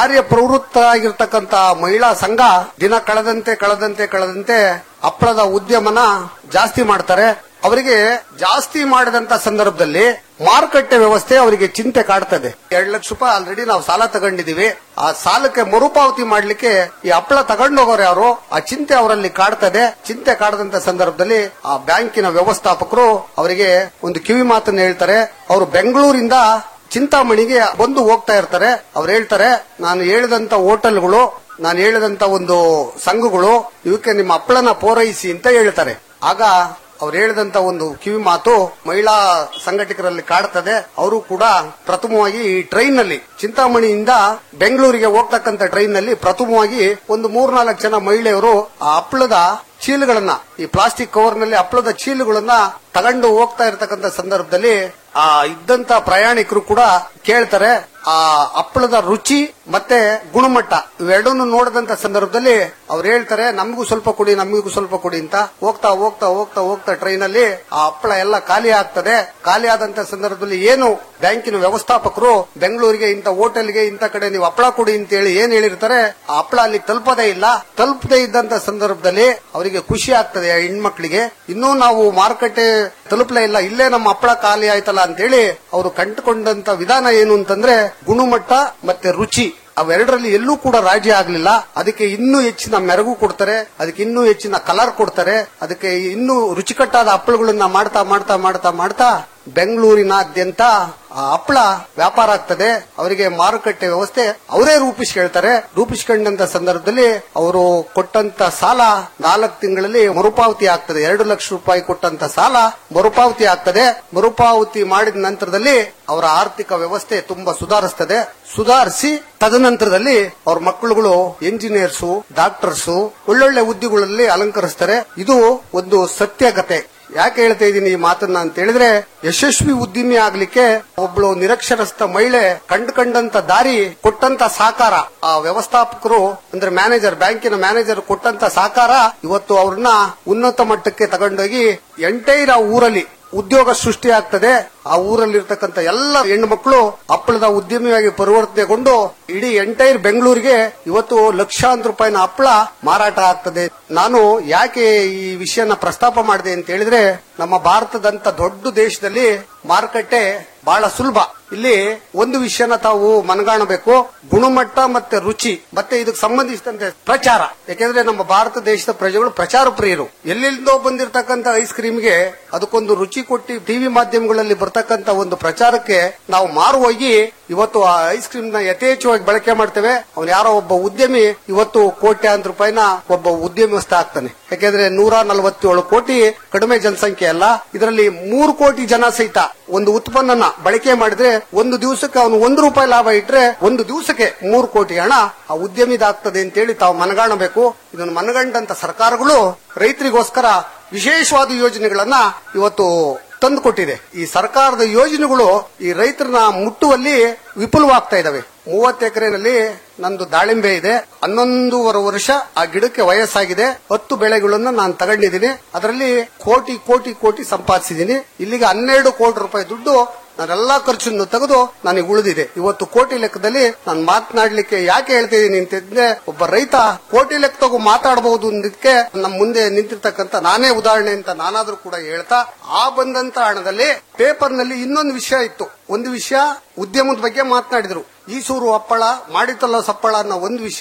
ಕಾರ್ಯಪ್ರವೃತ್ತರಾಗಿರ್ತಕ್ಕಂತ ಮಹಿಳಾ ಸಂಘ ದಿನ ಕಳೆದಂತೆ ಕಳೆದಂತೆ ಕಳೆದಂತೆ ಹಪ್ಪಳದ ಉದ್ಯಮನ ಜಾಸ್ತಿ ಮಾಡ್ತಾರೆ ಅವರಿಗೆ ಜಾಸ್ತಿ ಮಾಡಿದಂತ ಸಂದರ್ಭದಲ್ಲಿ ಮಾರುಕಟ್ಟೆ ವ್ಯವಸ್ಥೆ ಅವರಿಗೆ ಚಿಂತೆ ಕಾಡ್ತದೆ ಎರಡು ಲಕ್ಷ ರೂಪಾಯಿ ಆಲ್ರೆಡಿ ನಾವು ಸಾಲ ತಗೊಂಡಿದೀವಿ ಆ ಸಾಲಕ್ಕೆ ಮರುಪಾವತಿ ಮಾಡ್ಲಿಕ್ಕೆ ಈ ಹಪ್ಪಳ ತಗೊಂಡೋಗೋರು ಯಾರು ಆ ಚಿಂತೆ ಅವರಲ್ಲಿ ಕಾಡ್ತದೆ ಚಿಂತೆ ಕಾಡದಂತ ಸಂದರ್ಭದಲ್ಲಿ ಆ ಬ್ಯಾಂಕಿನ ವ್ಯವಸ್ಥಾಪಕರು ಅವರಿಗೆ ಒಂದು ಕಿವಿ ಮಾತನ್ನ ಹೇಳ್ತಾರೆ ಅವರು ಬೆಂಗಳೂರಿಂದ ಚಿಂತಾಮಣಿಗೆ ಬಂದು ಹೋಗ್ತಾ ಇರ್ತಾರೆ ಅವ್ರು ಹೇಳ್ತಾರೆ ನಾನು ಹೇಳಿದಂತ ಹೋಟೆಲ್ಗಳು ನಾನು ಹೇಳಿದಂತ ಒಂದು ಸಂಘಗಳು ಇವಕ್ಕೆ ನಿಮ್ಮ ಹಪ್ಪಳನ ಪೂರೈಸಿ ಅಂತ ಹೇಳ್ತಾರೆ ಆಗ ಅವ್ರು ಹೇಳಿದಂತ ಒಂದು ಕಿವಿ ಮಾತು ಮಹಿಳಾ ಸಂಘಟಕರಲ್ಲಿ ಕಾಡ್ತದೆ ಅವರು ಕೂಡ ಪ್ರಥಮವಾಗಿ ಈ ಟ್ರೈನ್ ನಲ್ಲಿ ಚಿಂತಾಮಣಿಯಿಂದ ಬೆಂಗಳೂರಿಗೆ ಹೋಗ್ತಕ್ಕಂತ ಟ್ರೈನ್ ನಲ್ಲಿ ಪ್ರಥಮವಾಗಿ ಒಂದು ಮೂರ್ನಾಲ್ಕು ಜನ ಮಹಿಳೆಯರು ಆ ಹಪ್ಪಳದ ಚೀಲಗಳನ್ನ ಈ ಪ್ಲಾಸ್ಟಿಕ್ ಕವರ್ ನಲ್ಲಿ ಹಪ್ಪಳದ ಚೀಲಗಳನ್ನ ತಗೊಂಡು ಹೋಗ್ತಾ ಇರತಕ್ಕಂತ ಸಂದರ್ಭದಲ್ಲಿ ಆ ಇದ್ದಂತ ಪ್ರಯಾಣಿಕರು ಕೂಡ ಕೇಳ್ತಾರೆ ಆ ಹಪ್ಪಳದ ರುಚಿ ಮತ್ತೆ ಗುಣಮಟ್ಟ ಇವೆರಡನ್ನು ನೋಡಿದಂತ ಸಂದರ್ಭದಲ್ಲಿ ಅವ್ರು ಹೇಳ್ತಾರೆ ನಮಗೂ ಸ್ವಲ್ಪ ಕೊಡಿ ನಮಗೂ ಸ್ವಲ್ಪ ಕೊಡಿ ಅಂತ ಹೋಗ್ತಾ ಹೋಗ್ತಾ ಹೋಗ್ತಾ ಹೋಗ್ತಾ ಟ್ರೈನ್ ಅಲ್ಲಿ ಆ ಹಪ್ಪಳ ಎಲ್ಲ ಖಾಲಿ ಆಗ್ತದೆ ಖಾಲಿ ಆದಂತ ಸಂದರ್ಭದಲ್ಲಿ ಏನು ಬ್ಯಾಂಕಿನ ವ್ಯವಸ್ಥಾಪಕರು ಬೆಂಗಳೂರಿಗೆ ಇಂಥ ಹೋಟೆಲ್ಗೆ ಇಂಥ ಕಡೆ ನೀವು ಹಪ್ಪಳ ಕೊಡಿ ಅಂತ ಹೇಳಿ ಏನ್ ಹೇಳಿರ್ತಾರೆ ಆ ಹಪ್ಪಳ ಅಲ್ಲಿ ತಲುಪದೇ ಇಲ್ಲ ತಲುಪದೇ ಇದ್ದಂತ ಸಂದರ್ಭದಲ್ಲಿ ಅವರಿಗೆ ಖುಷಿ ಆಗ್ತದೆ ಆ ಹೆಣ್ಮಕ್ಳಿಗೆ ಇನ್ನೂ ನಾವು ಮಾರುಕಟ್ಟೆ ತಲುಪಲೇ ಇಲ್ಲ ಇಲ್ಲೇ ನಮ್ಮ ಹಪ್ಪಳ ಖಾಲಿ ಆಯ್ತಲ್ಲ ಅಂತ ಹೇಳಿ ಅವರು ಕಂಡುಕೊಂಡಂತ ವಿಧಾನ ಏನು ಅಂತಂದ್ರೆ ಗುಣಮಟ್ಟ ಮತ್ತೆ ರುಚಿ ಅವೆರಡರಲ್ಲಿ ಎಲ್ಲೂ ಕೂಡ ರಾಜಿ ಆಗ್ಲಿಲ್ಲ ಅದಕ್ಕೆ ಇನ್ನೂ ಹೆಚ್ಚಿನ ಮೆರುಗು ಕೊಡ್ತಾರೆ ಅದಕ್ಕೆ ಇನ್ನೂ ಹೆಚ್ಚಿನ ಕಲರ್ ಕೊಡ್ತಾರೆ ಅದಕ್ಕೆ ಇನ್ನೂ ರುಚಿಕಟ್ಟಾದ ಹಪ್ಪಳಗಳನ್ನ ಮಾಡ್ತಾ ಮಾಡ್ತಾ ಮಾಡ್ತಾ ಮಾಡ್ತಾ ಬೆಂಗಳೂರಿನಾದ್ಯಂತ ಆ ಹಪ್ಪಳ ವ್ಯಾಪಾರ ಆಗ್ತದೆ ಅವರಿಗೆ ಮಾರುಕಟ್ಟೆ ವ್ಯವಸ್ಥೆ ಅವರೇ ರೂಪಿಸ್ಕೊಳ್ತಾರೆ ರೂಪಿಸ್ಕೊಂಡಂತ ಸಂದರ್ಭದಲ್ಲಿ ಅವರು ಕೊಟ್ಟಂತ ಸಾಲ ನಾಲ್ಕು ತಿಂಗಳಲ್ಲಿ ಮರುಪಾವತಿ ಆಗ್ತದೆ ಎರಡು ಲಕ್ಷ ರೂಪಾಯಿ ಕೊಟ್ಟಂತ ಸಾಲ ಮರುಪಾವತಿ ಆಗ್ತದೆ ಮರುಪಾವತಿ ಮಾಡಿದ ನಂತರದಲ್ಲಿ ಅವರ ಆರ್ಥಿಕ ವ್ಯವಸ್ಥೆ ತುಂಬಾ ಸುಧಾರಿಸ್ತದೆ ಸುಧಾರಿಸಿ ತದನಂತರದಲ್ಲಿ ಅವ್ರ ಮಕ್ಕಳುಗಳು ಎಂಜಿನಿಯರ್ಸು ಡಾಕ್ಟರ್ಸು ಒಳ್ಳೊಳ್ಳೆ ಹುದ್ದೆಗಳಲ್ಲಿ ಅಲಂಕರಿಸ್ತಾರೆ ಇದು ಒಂದು ಸತ್ಯಗತೆ ಯಾಕೆ ಹೇಳ್ತಾ ಇದ್ದೀನಿ ಈ ಮಾತನ್ನ ಅಂತ ಹೇಳಿದ್ರೆ ಯಶಸ್ವಿ ಉದ್ಯಮಿ ಆಗ್ಲಿಕ್ಕೆ ಒಬ್ಳು ನಿರಕ್ಷರಸ್ಥ ಮಹಿಳೆ ಕಂಡುಕೊಂಡಂತ ದಾರಿ ಕೊಟ್ಟಂತ ಸಾಕಾರ ಆ ವ್ಯವಸ್ಥಾಪಕರು ಅಂದ್ರೆ ಮ್ಯಾನೇಜರ್ ಬ್ಯಾಂಕಿನ ಮ್ಯಾನೇಜರ್ ಕೊಟ್ಟಂತ ಸಾಕಾರ ಇವತ್ತು ಅವ್ರನ್ನ ಉನ್ನತ ಮಟ್ಟಕ್ಕೆ ತಗೊಂಡೋಗಿ ಎಂಟೈರ್ ಆ ಊರಲ್ಲಿ ಉದ್ಯೋಗ ಸೃಷ್ಟಿ ಆಗ್ತದೆ ಆ ಊರಲ್ಲಿರ್ತಕ್ಕಂಥ ಎಲ್ಲ ಹೆಣ್ಣು ಮಕ್ಕಳು ಹಪ್ಪಳದ ಉದ್ಯಮಿಯಾಗಿ ಪರಿವರ್ತನೆಗೊಂಡು ಇಡೀ ಎಂಟೈರ್ ಬೆಂಗಳೂರಿಗೆ ಇವತ್ತು ಲಕ್ಷಾಂತರ ರೂಪಾಯಿನ ಹಪ್ಪಳ ಮಾರಾಟ ಆಗ್ತದೆ ನಾನು ಯಾಕೆ ಈ ವಿಷಯನ ಪ್ರಸ್ತಾಪ ಮಾಡಿದೆ ಅಂತ ಹೇಳಿದ್ರೆ ನಮ್ಮ ಭಾರತದಂತ ದೊಡ್ಡ ದೇಶದಲ್ಲಿ ಮಾರುಕಟ್ಟೆ ಬಹಳ ಸುಲಭ ಇಲ್ಲಿ ಒಂದು ವಿಷಯನ ತಾವು ಮನಗಾಣಬೇಕು ಗುಣಮಟ್ಟ ಮತ್ತೆ ರುಚಿ ಮತ್ತೆ ಇದಕ್ಕೆ ಸಂಬಂಧಿಸಿದಂತೆ ಪ್ರಚಾರ ಯಾಕೆಂದ್ರೆ ನಮ್ಮ ಭಾರತ ದೇಶದ ಪ್ರಜೆಗಳು ಪ್ರಚಾರ ಪ್ರಿಯರು ಎಲ್ಲೆಲ್ಲಿಂದೋ ಬಂದಿರತಕ್ಕಂತ ಐಸ್ ಕ್ರೀಮ್ಗೆ ಅದಕ್ಕೊಂದು ರುಚಿ ಕೊಟ್ಟು ಟಿವಿ ಮಾಧ್ಯಮಗಳಲ್ಲಿ ಬರ್ತಕ್ಕಂತ ಒಂದು ಪ್ರಚಾರಕ್ಕೆ ನಾವು ಮಾರು ಹೋಗಿ ಇವತ್ತು ಆ ಐಸ್ ಕ್ರೀಮ್ ನ ಯಥೇಚ್ಛವಾಗಿ ಬಳಕೆ ಮಾಡ್ತೇವೆ ಅವನು ಯಾರೋ ಒಬ್ಬ ಉದ್ಯಮಿ ಇವತ್ತು ಕೋಟ್ಯಾಂತರ ರೂಪಾಯಿನ ಒಬ್ಬ ಉದ್ಯಮಸ್ಥ ಆಗ್ತಾನೆ ಯಾಕೆಂದ್ರೆ ನೂರ ನಲವತ್ತೇಳು ಕೋಟಿ ಕಡಿಮೆ ಜನಸಂಖ್ಯೆ ಅಲ್ಲ ಇದರಲ್ಲಿ ಮೂರು ಕೋಟಿ ಜನ ಸಹಿತ ಒಂದು ಉತ್ಪನ್ನನ ಬಳಕೆ ಮಾಡಿದ್ರೆ ಒಂದು ದಿವಸಕ್ಕೆ ಅವನು ಒಂದು ರೂಪಾಯಿ ಲಾಭ ಇಟ್ರೆ ಒಂದು ದಿವಸಕ್ಕೆ ಮೂರು ಕೋಟಿ ಹಣ ಆ ಉದ್ಯಮಿದಾಗ್ತದೆ ಅಂತೇಳಿ ತಾವು ಮನಗಾಣಬೇಕು ಇದನ್ನು ಮನಗಂಡಂತ ಸರ್ಕಾರಗಳು ರೈತರಿಗೋಸ್ಕರ ವಿಶೇಷವಾದ ಯೋಜನೆಗಳನ್ನ ಇವತ್ತು ತಂದುಕೊಟ್ಟಿದೆ ಈ ಸರ್ಕಾರದ ಯೋಜನೆಗಳು ಈ ರೈತರನ್ನ ಮುಟ್ಟುವಲ್ಲಿ ವಿಪುಲವಾಗ್ತಾ ಇದಾವೆ ಮೂವತ್ತು ಎಕರೆನಲ್ಲಿ ನಂದು ದಾಳಿಂಬೆ ಇದೆ ಹನ್ನೊಂದೂವರೆ ವರ್ಷ ಆ ಗಿಡಕ್ಕೆ ವಯಸ್ಸಾಗಿದೆ ಹತ್ತು ಬೆಳೆಗಳನ್ನ ನಾನು ತಗೊಂಡಿದ್ದೀನಿ ಅದರಲ್ಲಿ ಕೋಟಿ ಕೋಟಿ ಕೋಟಿ ಸಂಪಾದಿಸಿದ್ದೀನಿ ಇಲ್ಲಿಗೆ ಹನ್ನೆರಡು ಕೋಟಿ ರೂಪಾಯಿ ದುಡ್ಡು ನಾನೆಲ್ಲಾ ಖರ್ಚನ್ನು ತೆಗೆದು ನನಗೆ ಉಳಿದಿದೆ ಇವತ್ತು ಕೋಟಿ ಲೆಕ್ಕದಲ್ಲಿ ನಾನು ಮಾತನಾಡ್ಲಿಕ್ಕೆ ಯಾಕೆ ಹೇಳ್ತಾ ಇದ್ದೀನಿ ಅಂತಂದ್ರೆ ಒಬ್ಬ ರೈತ ಕೋಟಿ ಲೆಕ್ಕ ತಗೋ ಮಾತಾಡಬಹುದು ಅನ್ನೋದಕ್ಕೆ ನಮ್ಮ ಮುಂದೆ ನಿಂತಿರ್ತಕ್ಕಂಥ ನಾನೇ ಉದಾಹರಣೆ ಅಂತ ನಾನಾದ್ರೂ ಕೂಡ ಹೇಳ್ತಾ ಆ ಬಂದಂತ ಹಣದಲ್ಲಿ ಪೇಪರ್ ನಲ್ಲಿ ಇನ್ನೊಂದು ವಿಷಯ ಇತ್ತು ಒಂದು ವಿಷಯ ಉದ್ಯಮದ ಬಗ್ಗೆ ಮಾತನಾಡಿದ್ರು ಈಸೂರು ಹಪ್ಪಳ ಮಾಡಿತಲ್ಲ ಸಪ್ಪಳ ಅನ್ನೋ ಒಂದು ವಿಷಯ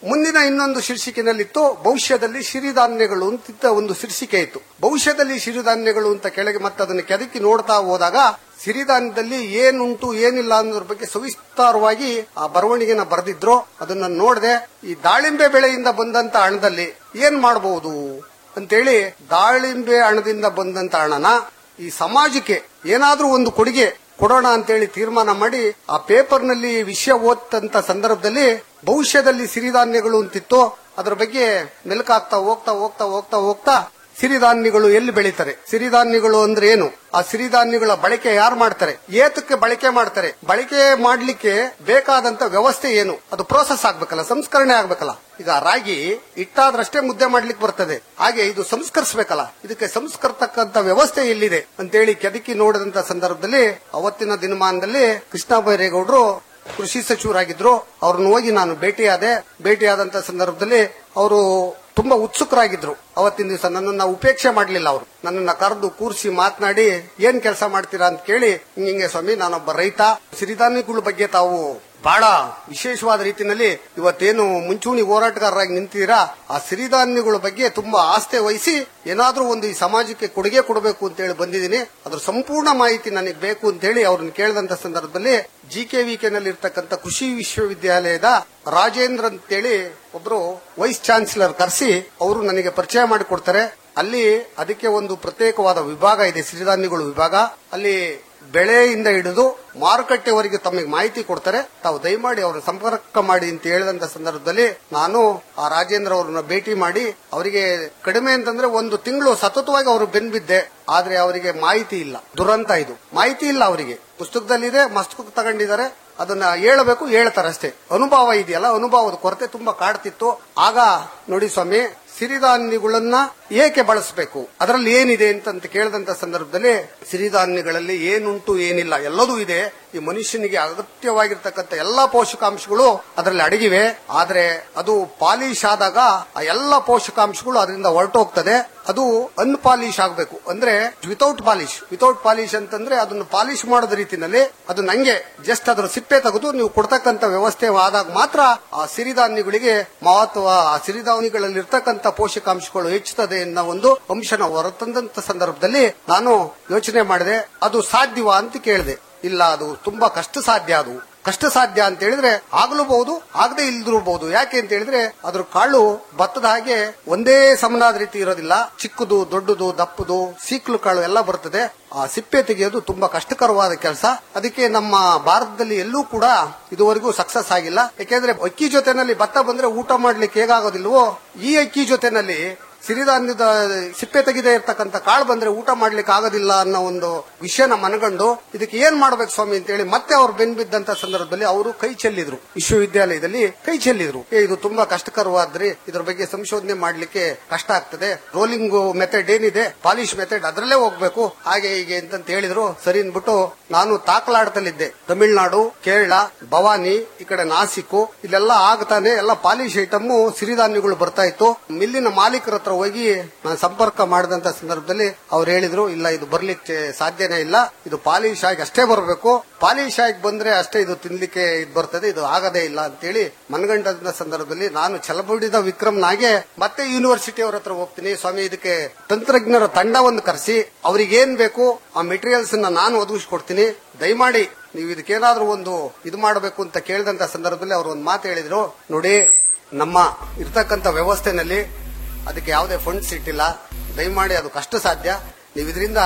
ಮುಂದಿನ ಇನ್ನೊಂದು ಶೀರ್ಷಿಕೆನಲ್ಲಿತ್ತು ಭವಿಷ್ಯದಲ್ಲಿ ಸಿರಿಧಾನ್ಯಗಳು ಅಂತ ಒಂದು ಶೀರ್ಷಿಕೆ ಇತ್ತು ಭವಿಷ್ಯದಲ್ಲಿ ಸಿರಿಧಾನ್ಯಗಳು ಅಂತ ಕೆಳಗೆ ಮತ್ತೆ ಅದನ್ನು ಕೆದಕಿ ನೋಡ್ತಾ ಹೋದಾಗ ಸಿರಿಧಾನ್ಯದಲ್ಲಿ ಏನುಂಟು ಏನಿಲ್ಲ ಅನ್ನೋದ್ರ ಬಗ್ಗೆ ಸವಿಸ್ತಾರವಾಗಿ ಆ ಬರವಣಿಗೆನ ಬರೆದಿದ್ರು ಅದನ್ನ ನೋಡದೆ ಈ ದಾಳಿಂಬೆ ಬೆಳೆಯಿಂದ ಬಂದಂತ ಹಣದಲ್ಲಿ ಏನ್ ಮಾಡಬಹುದು ಅಂತೇಳಿ ದಾಳಿಂಬೆ ಹಣದಿಂದ ಬಂದಂತ ಹಣನ ಈ ಸಮಾಜಕ್ಕೆ ಏನಾದ್ರೂ ಒಂದು ಕೊಡುಗೆ ಕೊಡೋಣ ಅಂತೇಳಿ ತೀರ್ಮಾನ ಮಾಡಿ ಆ ಪೇಪರ್ನಲ್ಲಿ ವಿಷಯ ಓದ್ತಂತ ಸಂದರ್ಭದಲ್ಲಿ ಭವಿಷ್ಯದಲ್ಲಿ ಸಿರಿಧಾನ್ಯಗಳು ಅಂತಿತ್ತು ಅದರ ಬಗ್ಗೆ ಮೆಲುಕಾಗ್ತಾ ಹೋಗ್ತಾ ಹೋಗ್ತಾ ಹೋಗ್ತಾ ಹೋಗ್ತಾ ಸಿರಿಧಾನ್ಯಗಳು ಎಲ್ಲಿ ಬೆಳೀತಾರೆ ಸಿರಿಧಾನ್ಯಗಳು ಅಂದ್ರೆ ಏನು ಆ ಸಿರಿಧಾನ್ಯಗಳ ಬಳಕೆ ಯಾರು ಮಾಡ್ತಾರೆ ಏತಕ್ಕೆ ಬಳಕೆ ಮಾಡ್ತಾರೆ ಬಳಕೆ ಮಾಡ್ಲಿಕ್ಕೆ ಬೇಕಾದಂತ ವ್ಯವಸ್ಥೆ ಏನು ಅದು ಪ್ರೋಸೆಸ್ ಆಗ್ಬೇಕಲ್ಲ ಸಂಸ್ಕರಣೆ ಆಗ್ಬೇಕಲ್ಲ ಈಗ ರಾಗಿ ಇಟ್ಟಾದ್ರಷ್ಟೇ ಮುದ್ದೆ ಮಾಡ್ಲಿಕ್ಕೆ ಬರ್ತದೆ ಹಾಗೆ ಇದು ಸಂಸ್ಕರಿಸಬೇಕಲ್ಲ ಇದಕ್ಕೆ ಸಂಸ್ಕರ್ತಕ್ಕಂತ ವ್ಯವಸ್ಥೆ ಎಲ್ಲಿದೆ ಅಂತೇಳಿ ಕೆದಕಿ ನೋಡಿದಂತ ಸಂದರ್ಭದಲ್ಲಿ ಅವತ್ತಿನ ದಿನಮಾನದಲ್ಲಿ ಕೃಷ್ಣ ಬೈರೇಗೌಡರು ಕೃಷಿ ಸಚಿವರಾಗಿದ್ರು ಅವ್ರನ್ನ ಹೋಗಿ ನಾನು ಭೇಟಿಯಾದೆ ಭೇಟಿಯಾದಂತ ಸಂದರ್ಭದಲ್ಲಿ ಅವರು ತುಂಬಾ ಉತ್ಸುಕರಾಗಿದ್ರು ಅವತ್ತಿನ ದಿವಸ ನನ್ನನ್ನ ಉಪೇಕ್ಷೆ ಮಾಡಲಿಲ್ಲ ಅವರು ನನ್ನನ್ನ ಕರೆದು ಕೂರಿಸಿ ಮಾತನಾಡಿ ಏನ್ ಕೆಲಸ ಮಾಡ್ತೀರಾ ಅಂತ ಕೇಳಿ ಹಿಂಗೆ ಸ್ವಾಮಿ ನಾನೊಬ್ಬ ರೈತ ಸಿರಿಧಾನ್ಯಗಳ ಬಗ್ಗೆ ತಾವು ಬಹಳ ವಿಶೇಷವಾದ ರೀತಿಯಲ್ಲಿ ಇವತ್ತೇನು ಮುಂಚೂಣಿ ಹೋರಾಟಗಾರರಾಗಿ ನಿಂತಿದ್ದೀರಾ ಆ ಸಿರಿಧಾನ್ಯಗಳ ಬಗ್ಗೆ ತುಂಬಾ ಆಸ್ಥೆ ವಹಿಸಿ ಏನಾದ್ರೂ ಒಂದು ಈ ಸಮಾಜಕ್ಕೆ ಕೊಡುಗೆ ಕೊಡಬೇಕು ಅಂತ ಹೇಳಿ ಬಂದಿದ್ದೀನಿ ಅದ್ರ ಸಂಪೂರ್ಣ ಮಾಹಿತಿ ನನಗೆ ಬೇಕು ಅಂತ ಹೇಳಿ ಅವ್ರನ್ನ ಕೇಳಿದಂತ ಸಂದರ್ಭದಲ್ಲಿ ಜಿ ಕೆ ವಿ ನಲ್ಲಿ ಇರ್ತಕ್ಕಂಥ ಕೃಷಿ ವಿಶ್ವವಿದ್ಯಾಲಯದ ರಾಜೇಂದ್ರ ಅಂತೇಳಿ ಒಬ್ರು ವೈಸ್ ಚಾನ್ಸಲರ್ ಕರೆಸಿ ಅವರು ನನಗೆ ಪರಿಚಯ ಮಾಡಿಕೊಡ್ತಾರೆ ಅಲ್ಲಿ ಅದಕ್ಕೆ ಒಂದು ಪ್ರತ್ಯೇಕವಾದ ವಿಭಾಗ ಇದೆ ಸಿರಿಧಾನ್ಯಗಳು ವಿಭಾಗ ಅಲ್ಲಿ ಬೆಳೆಯಿಂದ ಹಿಡಿದು ಮಾರುಕಟ್ಟೆವರೆಗೆ ತಮಗೆ ಮಾಹಿತಿ ಕೊಡ್ತಾರೆ ತಾವು ದಯಮಾಡಿ ಅವರ ಸಂಪರ್ಕ ಮಾಡಿ ಅಂತ ಹೇಳಿದಂತ ಸಂದರ್ಭದಲ್ಲಿ ನಾನು ಆ ರಾಜೇಂದ್ರ ಅವರನ್ನ ಭೇಟಿ ಮಾಡಿ ಅವರಿಗೆ ಕಡಿಮೆ ಅಂತಂದ್ರೆ ಒಂದು ತಿಂಗಳು ಸತತವಾಗಿ ಅವರು ಬೆನ್ಬಿದ್ದೆ ಆದ್ರೆ ಅವರಿಗೆ ಮಾಹಿತಿ ಇಲ್ಲ ದುರಂತ ಇದು ಮಾಹಿತಿ ಇಲ್ಲ ಅವರಿಗೆ ಪುಸ್ತಕದಲ್ಲಿದೆ ಮಸ್ತಕ ತಗೊಂಡಿದ್ದಾರೆ ಅದನ್ನ ಹೇಳಬೇಕು ಹೇಳ್ತಾರೆ ಅಷ್ಟೇ ಅನುಭವ ಇದೆಯಲ್ಲ ಅನುಭವದ ಕೊರತೆ ತುಂಬಾ ಕಾಡ್ತಿತ್ತು ಆಗ ನೋಡಿ ಸ್ವಾಮಿ ಸಿರಿಧಾನ್ಯಗಳನ್ನ ಏಕೆ ಬಳಸಬೇಕು ಅದರಲ್ಲಿ ಏನಿದೆ ಅಂತ ಕೇಳಿದಂತ ಸಂದರ್ಭದಲ್ಲಿ ಸಿರಿಧಾನ್ಯಗಳಲ್ಲಿ ಏನುಂಟು ಏನಿಲ್ಲ ಎಲ್ಲದೂ ಇದೆ ಈ ಮನುಷ್ಯನಿಗೆ ಅಗತ್ಯವಾಗಿರ್ತಕ್ಕಂಥ ಎಲ್ಲಾ ಪೋಷಕಾಂಶಗಳು ಅದರಲ್ಲಿ ಅಡಗಿವೆ ಆದ್ರೆ ಅದು ಪಾಲಿಶ್ ಆದಾಗ ಆ ಎಲ್ಲಾ ಪೋಷಕಾಂಶಗಳು ಅದರಿಂದ ಹೊರಟೋಗ್ತದೆ ಅದು ಅನ್ಪಾಲಿಶ್ ಆಗಬೇಕು ಅಂದ್ರೆ ವಿತೌಟ್ ಪಾಲಿಶ್ ವಿತೌಟ್ ಪಾಲಿಶ್ ಅಂತಂದ್ರೆ ಅದನ್ನು ಪಾಲಿಶ್ ಮಾಡೋದ ರೀತಿನಲ್ಲಿ ಅದು ನಂಗೆ ಜಸ್ಟ್ ಅದರ ಸಿಪ್ಪೆ ತೆಗೆದು ನೀವು ಕೊಡ್ತಕ್ಕಂತ ವ್ಯವಸ್ಥೆ ಆದಾಗ ಮಾತ್ರ ಆ ಸಿರಿಧಾನ್ಯಗಳಿಗೆ ಮಹತ್ವ ಆ ಸಿರಿಧಾನ್ಯಗಳಲ್ಲಿ ಇರ್ತಕ್ಕಂಥ ಪೋಷಕಾಂಶಗಳು ಹೆಚ್ಚುತ್ತದೆ ಅನ್ನೋ ಒಂದು ಅಂಶನ ಹೊರತಂದಂತ ಸಂದರ್ಭದಲ್ಲಿ ನಾನು ಯೋಚನೆ ಮಾಡಿದೆ ಅದು ಸಾಧ್ಯವಾ ಅಂತ ಕೇಳಿದೆ ಇಲ್ಲ ಅದು ತುಂಬಾ ಕಷ್ಟ ಸಾಧ್ಯ ಅದು ಕಷ್ಟ ಸಾಧ್ಯ ಅಂತ ಹೇಳಿದ್ರೆ ಆಗ್ಲೂಬಹುದು ಆಗದೆ ಇಲ್ದಿರಬಹುದು ಯಾಕೆ ಅಂತ ಹೇಳಿದ್ರೆ ಅದ್ರ ಕಾಳು ಭತ್ತದ ಹಾಗೆ ಒಂದೇ ಸಮನಾದ ರೀತಿ ಇರೋದಿಲ್ಲ ಚಿಕ್ಕದು ದೊಡ್ಡದು ದಪ್ಪದು ಸೀಕ್ಲು ಕಾಳು ಎಲ್ಲ ಬರ್ತದೆ ಆ ಸಿಪ್ಪೆ ತೆಗೆಯೋದು ತುಂಬಾ ಕಷ್ಟಕರವಾದ ಕೆಲಸ ಅದಕ್ಕೆ ನಮ್ಮ ಭಾರತದಲ್ಲಿ ಎಲ್ಲೂ ಕೂಡ ಇದುವರೆಗೂ ಸಕ್ಸಸ್ ಆಗಿಲ್ಲ ಯಾಕೆಂದ್ರೆ ಅಕ್ಕಿ ಜೊತೆನಲ್ಲಿ ಭತ್ತ ಬಂದ್ರೆ ಊಟ ಮಾಡ್ಲಿಕ್ಕೆ ಹೇಗಾಗೋದಿಲ್ವೋ ಈ ಅಕ್ಕಿ ಜೊತೆನಲ್ಲಿ ಸಿರಿಧಾನ್ಯದ ಸಿಪ್ಪೆ ತೆಗೆದೇ ಇರ್ತಕ್ಕಂಥ ಕಾಳು ಬಂದ್ರೆ ಊಟ ಮಾಡ್ಲಿಕ್ಕೆ ಆಗೋದಿಲ್ಲ ಅನ್ನೋ ಒಂದು ವಿಷಯನ ಮನಗಂಡು ಇದಕ್ಕೆ ಏನ್ ಮಾಡ್ಬೇಕು ಸ್ವಾಮಿ ಅಂತ ಹೇಳಿ ಮತ್ತೆ ಅವ್ರು ಬೆನ್ಬಿದ್ದಂತ ಸಂದರ್ಭದಲ್ಲಿ ಅವರು ಕೈ ಚೆಲ್ಲಿದ್ರು ವಿಶ್ವವಿದ್ಯಾಲಯದಲ್ಲಿ ಕೈ ಚೆಲ್ಲಿದ್ರು ಏ ಇದು ತುಂಬಾ ಕಷ್ಟಕರವಾದ್ರಿ ಇದ್ರ ಬಗ್ಗೆ ಸಂಶೋಧನೆ ಮಾಡ್ಲಿಕ್ಕೆ ಕಷ್ಟ ಆಗ್ತದೆ ರೋಲಿಂಗ್ ಮೆಥಡ್ ಏನಿದೆ ಪಾಲಿಶ್ ಮೆಥಡ್ ಅದರಲ್ಲೇ ಹೋಗ್ಬೇಕು ಹಾಗೆ ಹೀಗೆ ಅಂತಂತ ಹೇಳಿದ್ರು ಸರಿ ಅಂದ್ಬಿಟ್ಟು ನಾನು ತಾಕಲಾಟದಲ್ಲಿದ್ದೆ ತಮಿಳುನಾಡು ಕೇರಳ ಭವಾನಿ ಈ ಕಡೆ ನಾಸಿಕ್ ಇಲ್ಲೆಲ್ಲ ಆಗ್ತಾನೆ ಎಲ್ಲ ಪಾಲಿಶ್ ಐಟಮ್ ಸಿರಿಧಾನ್ಯಗಳು ಬರ್ತಾ ಇತ್ತು ಮಿಲ್ಲಿನ ಮಾಲೀಕರ ಹತ್ರ ಹೋಗಿ ನಾನು ಸಂಪರ್ಕ ಮಾಡಿದಂತ ಸಂದರ್ಭದಲ್ಲಿ ಅವ್ರು ಹೇಳಿದ್ರು ಇಲ್ಲ ಇದು ಬರ್ಲಿಕ್ಕೆ ಸಾಧ್ಯನೇ ಇಲ್ಲ ಇದು ಪಾಲಿಶ್ ಆಗಿ ಅಷ್ಟೇ ಬರಬೇಕು ಪಾಲಿಶ್ ಆಗಿ ಬಂದ್ರೆ ಅಷ್ಟೇ ಇದು ತಿನ್ಲಿಕ್ಕೆ ಇದು ಬರ್ತದೆ ಇದು ಆಗದೇ ಇಲ್ಲ ಅಂತೇಳಿ ಮನಗಂಡದ ಸಂದರ್ಭದಲ್ಲಿ ನಾನು ಛಲಬುಡಿದ ವಿಕ್ರಮ್ನಾಗೆ ಮತ್ತೆ ಯೂನಿವರ್ಸಿಟಿ ಅವ್ರ ಹತ್ರ ಹೋಗ್ತೀನಿ ಸ್ವಾಮಿ ಇದಕ್ಕೆ ತಂತ್ರಜ್ಞರ ತಂಡವನ್ನು ಕರೆಸಿ ಅವ್ರಿಗೆ ಏನ್ ಬೇಕು ಆ ಮೆಟೀರಿಯಲ್ಸ್ ನಾನು ಒದಗಿಸ್ಕೊಡ್ತೀನಿ ದಯಮಾಡಿ ನೀವು ಇದಕ್ಕೇನಾದ್ರೂ ಒಂದು ಇದು ಮಾಡಬೇಕು ಅಂತ ಕೇಳಿದಂತ ಸಂದರ್ಭದಲ್ಲಿ ಅವರು ಒಂದು ಮಾತು ಹೇಳಿದ್ರು ನೋಡಿ ನಮ್ಮ ಇರ್ತಕ್ಕಂಥ ವ್ಯವಸ್ಥೆನಲ್ಲಿ ಅದಕ್ಕೆ ಯಾವುದೇ ಫಂಡ್ಸ್ ಇಟ್ಟಿಲ್ಲ ದಯಮಾಡಿ ಅದು ಕಷ್ಟ ಸಾಧ್ಯ ನೀವು ಇದರಿಂದ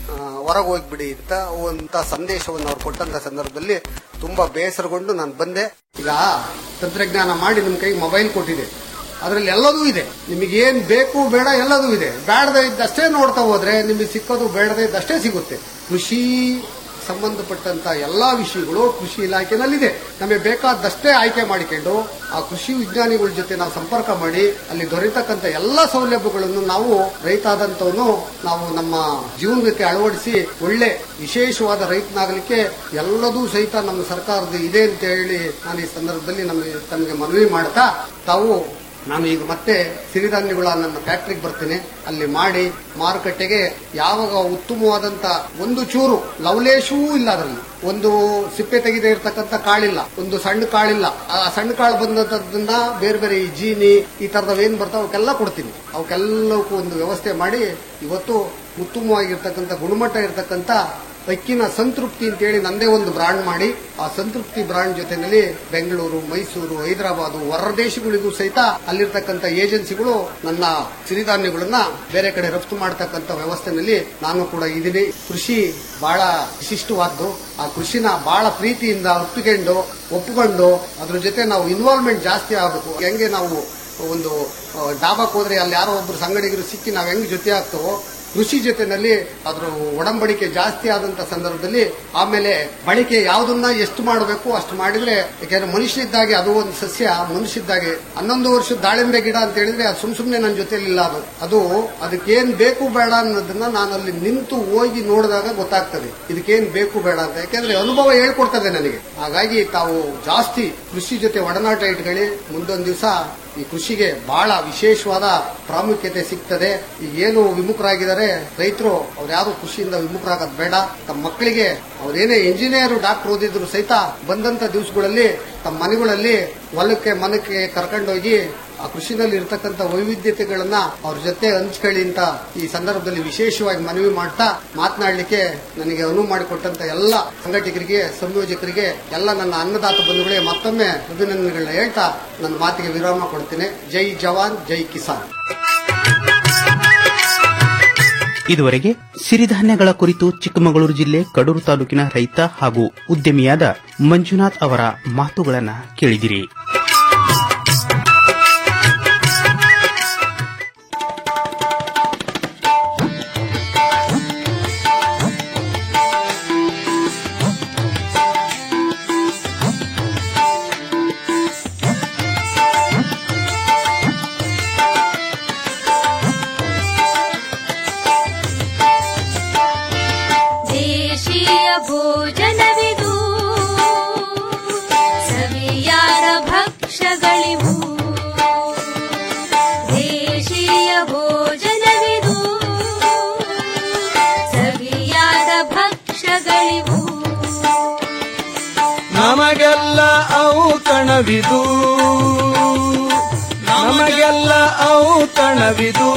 ಹೊರಗೆ ಹೋಗ್ಬಿಡಿ ಅಂತ ಅಂತ ಸಂದೇಶವನ್ನು ಅವ್ರು ಕೊಟ್ಟಂತ ಸಂದರ್ಭದಲ್ಲಿ ತುಂಬಾ ಬೇಸರಗೊಂಡು ನಾನು ಬಂದೆ ಈಗ ತಂತ್ರಜ್ಞಾನ ಮಾಡಿ ನಿಮ್ ಕೈಗೆ ಮೊಬೈಲ್ ಕೊಟ್ಟಿದೆ ಅದರಲ್ಲಿ ಎಲ್ಲದೂ ಇದೆ ನಿಮಗೆ ಏನ್ ಬೇಕು ಬೇಡ ಎಲ್ಲದೂ ಇದೆ ಬೇಡದೇ ಇದ್ದಷ್ಟೇ ನೋಡ್ತಾ ಹೋದ್ರೆ ನಿಮಗೆ ಸಿಕ್ಕೋದು ಬೇಡದೇ ಇದ್ದಷ್ಟೇ ಸಿಗುತ್ತೆ ಕೃಷಿ ಸಂಬಂಧಪಟ್ಟಂತ ಎಲ್ಲಾ ವಿಷಯಗಳು ಕೃಷಿ ಇಲಾಖೆನಲ್ಲಿದೆ ನಮಗೆ ಬೇಕಾದಷ್ಟೇ ಆಯ್ಕೆ ಮಾಡಿಕೊಂಡು ಆ ಕೃಷಿ ವಿಜ್ಞಾನಿಗಳ ಜೊತೆ ನಾವು ಸಂಪರ್ಕ ಮಾಡಿ ಅಲ್ಲಿ ದೊರೆತಕ್ಕಂತ ಎಲ್ಲಾ ಸೌಲಭ್ಯಗಳನ್ನು ನಾವು ರೈತ ಆದಂತವನು ನಾವು ನಮ್ಮ ಜೀವನಕ್ಕೆ ಅಳವಡಿಸಿ ಒಳ್ಳೆ ವಿಶೇಷವಾದ ರೈತನಾಗಲಿಕ್ಕೆ ಎಲ್ಲದೂ ಸಹಿತ ನಮ್ಮ ಸರ್ಕಾರದ ಇದೆ ಅಂತ ಹೇಳಿ ನಾನು ಈ ಸಂದರ್ಭದಲ್ಲಿ ನಮಗೆ ತಮಗೆ ಮನವಿ ಮಾಡ್ತಾ ತಾವು ನಾನು ಈಗ ಮತ್ತೆ ಸಿರಿಧಾನ್ಯಗಳ ನನ್ನ ಫ್ಯಾಕ್ಟ್ರಿಗೆ ಬರ್ತೇನೆ ಅಲ್ಲಿ ಮಾಡಿ ಮಾರುಕಟ್ಟೆಗೆ ಯಾವಾಗ ಉತ್ತಮವಾದಂತ ಒಂದು ಚೂರು ಲವಲೇಶವೂ ಇಲ್ಲ ಅದರಲ್ಲಿ ಒಂದು ಸಿಪ್ಪೆ ತೆಗೆದೇ ಇರತಕ್ಕಂತ ಕಾಳಿಲ್ಲ ಒಂದು ಸಣ್ಣ ಕಾಳಿಲ್ಲ ಆ ಸಣ್ಣ ಕಾಳು ಬಂದದನ್ನ ಬೇರೆ ಬೇರೆ ಈ ಜೀನಿ ಈ ತರದವ್ ಏನ್ ಬರ್ತಾವ ಅವಕ್ಕೆಲ್ಲ ಕೊಡ್ತೀನಿ ಅವಕ್ಕೆಲ್ಲಕ್ಕೂ ಒಂದು ವ್ಯವಸ್ಥೆ ಮಾಡಿ ಇವತ್ತು ಉತ್ತಮವಾಗಿರ್ತಕ್ಕಂಥ ಗುಣಮಟ್ಟ ಇರತಕ್ಕಂತ ಅಕ್ಕಿನ ಸಂತೃಪ್ತಿ ಅಂತೇಳಿ ನಂದೇ ಒಂದು ಬ್ರಾಂಡ್ ಮಾಡಿ ಆ ಸಂತೃಪ್ತಿ ಬ್ರಾಂಡ್ ಜೊತೆನಲ್ಲಿ ಬೆಂಗಳೂರು ಮೈಸೂರು ಹೈದರಾಬಾದ್ ಹೊರ ದೇಶಗಳಿಗೂ ಸಹಿತ ಅಲ್ಲಿರ್ತಕ್ಕಂಥ ಏಜೆನ್ಸಿಗಳು ನನ್ನ ಸಿರಿಧಾನ್ಯಗಳನ್ನ ಬೇರೆ ಕಡೆ ರಫ್ತು ಮಾಡತಕ್ಕಂಥ ವ್ಯವಸ್ಥೆನಲ್ಲಿ ನಾನು ಕೂಡ ಇದೀನಿ ಕೃಷಿ ಬಹಳ ವಿಶಿಷ್ಟವಾದ್ದು ಆ ಕೃಷಿನ ಬಹಳ ಪ್ರೀತಿಯಿಂದ ಒಪ್ಪಿಕೊಂಡು ಒಪ್ಪಿಕೊಂಡು ಅದ್ರ ಜೊತೆ ನಾವು ಇನ್ವಾಲ್ವ್ಮೆಂಟ್ ಜಾಸ್ತಿ ಆಗಬೇಕು ಹೆಂಗೆ ನಾವು ಒಂದು ಆ, ಡಾಬಾಕ್ ಹೋದ್ರೆ ಅಲ್ಲಿ ಯಾರೋ ಒಬ್ರು ಸಂಗಡಿಗರು ಸಿಕ್ಕಿ ನಾವು ಹೆಂಗ್ ಜೊತೆ ಆಗ್ತವೋ ಕೃಷಿ ಜೊತೆನಲ್ಲಿ ಅದ್ರ ಒಡಂಬಡಿಕೆ ಜಾಸ್ತಿ ಆದಂತ ಸಂದರ್ಭದಲ್ಲಿ ಆಮೇಲೆ ಬಳಕೆ ಯಾವ್ದನ್ನ ಎಷ್ಟು ಮಾಡಬೇಕು ಅಷ್ಟು ಮಾಡಿದ್ರೆ ಯಾಕೆಂದ್ರೆ ಮನುಷ್ಯ ಇದ್ದಾಗೆ ಅದು ಒಂದು ಸಸ್ಯ ಮನುಷ್ಯ ಇದ್ದಾಗೆ ಹನ್ನೊಂದು ವರ್ಷದ ದಾಳಿಂಬೆ ಗಿಡ ಅಂತ ಹೇಳಿದ್ರೆ ಅದು ಸುಮ್ ಸುಮ್ನೆ ನನ್ನ ಜೊತೆಲಿ ಇಲ್ಲ ಅದು ಅದು ಅದಕ್ಕೇನ್ ಬೇಕು ಬೇಡ ಅನ್ನೋದನ್ನ ನಾನು ಅಲ್ಲಿ ನಿಂತು ಹೋಗಿ ನೋಡಿದಾಗ ಗೊತ್ತಾಗ್ತದೆ ಇದಕ್ಕೇನ್ ಬೇಕು ಬೇಡ ಅಂತ ಯಾಕೆಂದ್ರೆ ಅನುಭವ ಹೇಳ್ಕೊಡ್ತದೆ ನನಗೆ ಹಾಗಾಗಿ ತಾವು ಜಾಸ್ತಿ ಕೃಷಿ ಜೊತೆ ಒಡನಾಟ ಇಟ್ಕೊಳ್ಳಿ ಮುಂದೊಂದು ದಿವಸ ಈ ಕೃಷಿಗೆ ಬಹಳ ವಿಶೇಷವಾದ ಪ್ರಾಮುಖ್ಯತೆ ಸಿಗ್ತದೆ ಈಗ ಏನು ವಿಮುಖರಾಗಿದ್ದಾರೆ ರೈತರು ಅವ್ರು ಯಾರು ಕೃಷಿಯಿಂದ ವಿಮುಖರಾಗೋದು ಬೇಡ ತಮ್ಮ ಮಕ್ಕಳಿಗೆ ಅವ್ರೇನೇ ಇಂಜಿನಿಯರ್ ಡಾಕ್ಟರ್ ಓದಿದ್ರು ಸಹಿತ ಬಂದಂತ ದಿವಸಗಳಲ್ಲಿ ತಮ್ಮ ಮನೆಗಳಲ್ಲಿ ಹೊಲಕ್ಕೆ ಮನಕ್ಕೆ ಕರ್ಕೊಂಡೋಗಿ ಆ ಕೃಷಿನಲ್ಲಿ ಇರತಕ್ಕಂತ ವೈವಿಧ್ಯತೆಗಳನ್ನ ಅವ್ರ ಜೊತೆ ಹಂಚ್ಕೊಳ್ಳಿ ಅಂತ ಈ ಸಂದರ್ಭದಲ್ಲಿ ವಿಶೇಷವಾಗಿ ಮನವಿ ಮಾಡ್ತಾ ಮಾತನಾಡಲಿಕ್ಕೆ ನನಗೆ ಅನುವು ಮಾಡಿಕೊಟ್ಟಂತ ಎಲ್ಲ ಸಂಘಟಕರಿಗೆ ಸಂಯೋಜಕರಿಗೆ ಎಲ್ಲ ನನ್ನ ಅನ್ನದಾತ ಬಂಧುಗಳಿಗೆ ಮತ್ತೊಮ್ಮೆ ಅಭಿನಂದನೆಗಳನ್ನ ಹೇಳ್ತಾ ನನ್ನ ಮಾತಿಗೆ ವಿರಾಮ ಕೊಡ್ತೇನೆ ಜೈ ಜವಾನ್ ಜೈ ಕಿಸಾನ್ ಇದುವರೆಗೆ ಸಿರಿಧಾನ್ಯಗಳ ಕುರಿತು ಚಿಕ್ಕಮಗಳೂರು ಜಿಲ್ಲೆ ಕಡೂರು ತಾಲೂಕಿನ ರೈತ ಹಾಗೂ ಉದ್ಯಮಿಯಾದ ಮಂಜುನಾಥ್ ಅವರ ಮಾತುಗಳನ್ನ ಕೇಳಿದಿರಿ ದೇಶೀಯ ಭೋಜನವಿದು ಸವಿಯಾದ ಭಕ್ಷ್ಯಗಳಿವು ದೇಶೀಯ ಭೋಜನವಿದು ಸವಿಯಾದ ಭಕ್ಷ್ಯಗಳಿವು ನಮಗೆಲ್ಲ ಔತಣವಿದು ನಮಗೆಲ್ಲ ಔತಣವಿದು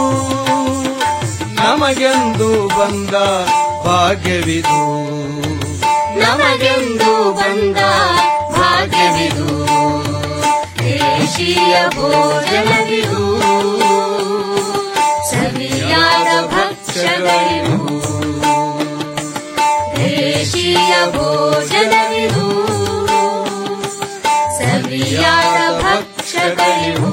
ನಮಗೆಂದು ಬಂದ ಭಾಗ್ಯವಿದು ನಮಗೆಂದು ಬಂದ ಭಾಗ್ಯವಿದು ದೇಶೀಯ ಭೋಜನವಿದು ಸವಿಯಾದ ಭಕ್ಷ್ಯಗಳಿವು ದೇಶೀಯ ಭೋಜನವಿದು ಸವಿಯಾದ ಭಕ್ಷ್ಯಗಳಿವು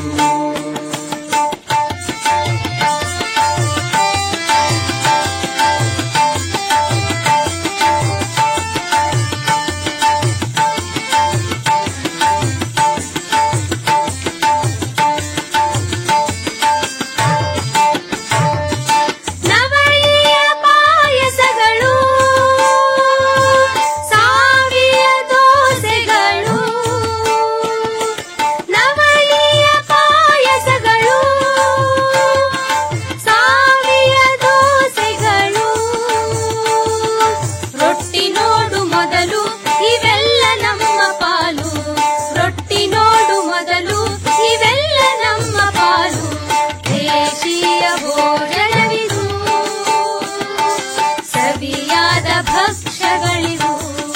ನವಳಿಯ ಪಾಯಸಗಳು ಸಾವಿಯ ದೋಸೆಗಳು ನವಳಿಯ ಪಾಯಸಗಳು ಸಾವಿಯ ದೋಸೆಗಳು ರೊಟ್ಟಿ ನೋಡು ಮೊದಲು ಇವೆಲ್ಲ ನಮ್ಮ ಪಾಲು ರೊಟ್ಟಿ ನೋಡು ಮೊದಲು ಇವೆಲ್ಲ ನಮ್ಮ ಪಾಲು ದೇಶೀಯ ಭೋಜನವಿದು ಸವಿಯಾದ ಭಕ್ಷ್ಯಗಳಿವು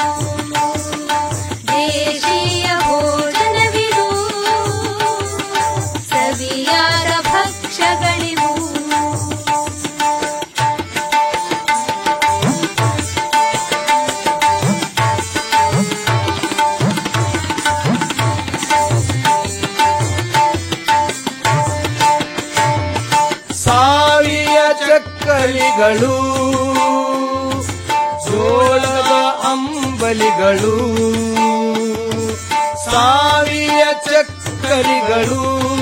ದೇಶೀಯ ಭೋಜನವಿದು ಸವಿಯಾದ ಭಕ್ಷ್ಯಗಳಿವು ಸಾವಿಯ ಚಕ್ಕಲಿಗಳು ಜೋಳದ ಅಂಬಲಿಗಳು ಸಾವಿಯ ಚಕ್ಕಲಿಗಳು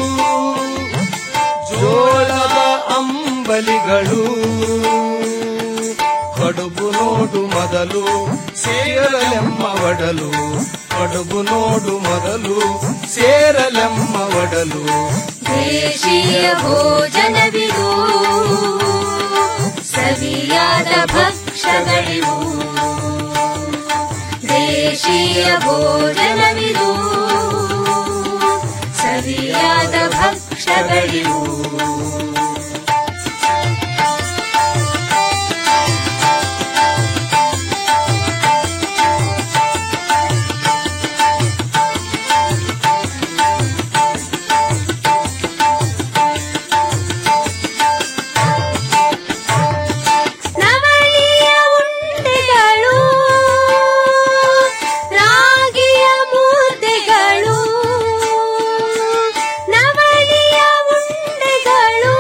ಜೋಳದ ಅಂಬಲಿಗಳು ಕಡುಬು ನೋಡು ಮೊದಲು ಸೇರಲೆಮ್ಮ ಒಡಲು ಬಡುಗು ನೋಡು ಮೊದಲು ಸೇರಲೆಮ್ಮ ಒಡಲು ದೇಶೀಯ ಭೋಜನವಿದು ಸವಿಯಾದ ಭಕ್ಷಗಳಿವು ದೇಶೀಯ ಭೋಜನವಿದು ಸವಿಯಾದ ಭಕ್ಷಗಳಿವು ನವಳಿಯ ಉಂಡೆಗಳು ರಾಗಿಯ ಮುದ್ದೆಗಳು ನವಳಿಯ ಉಂಡೆಗಳು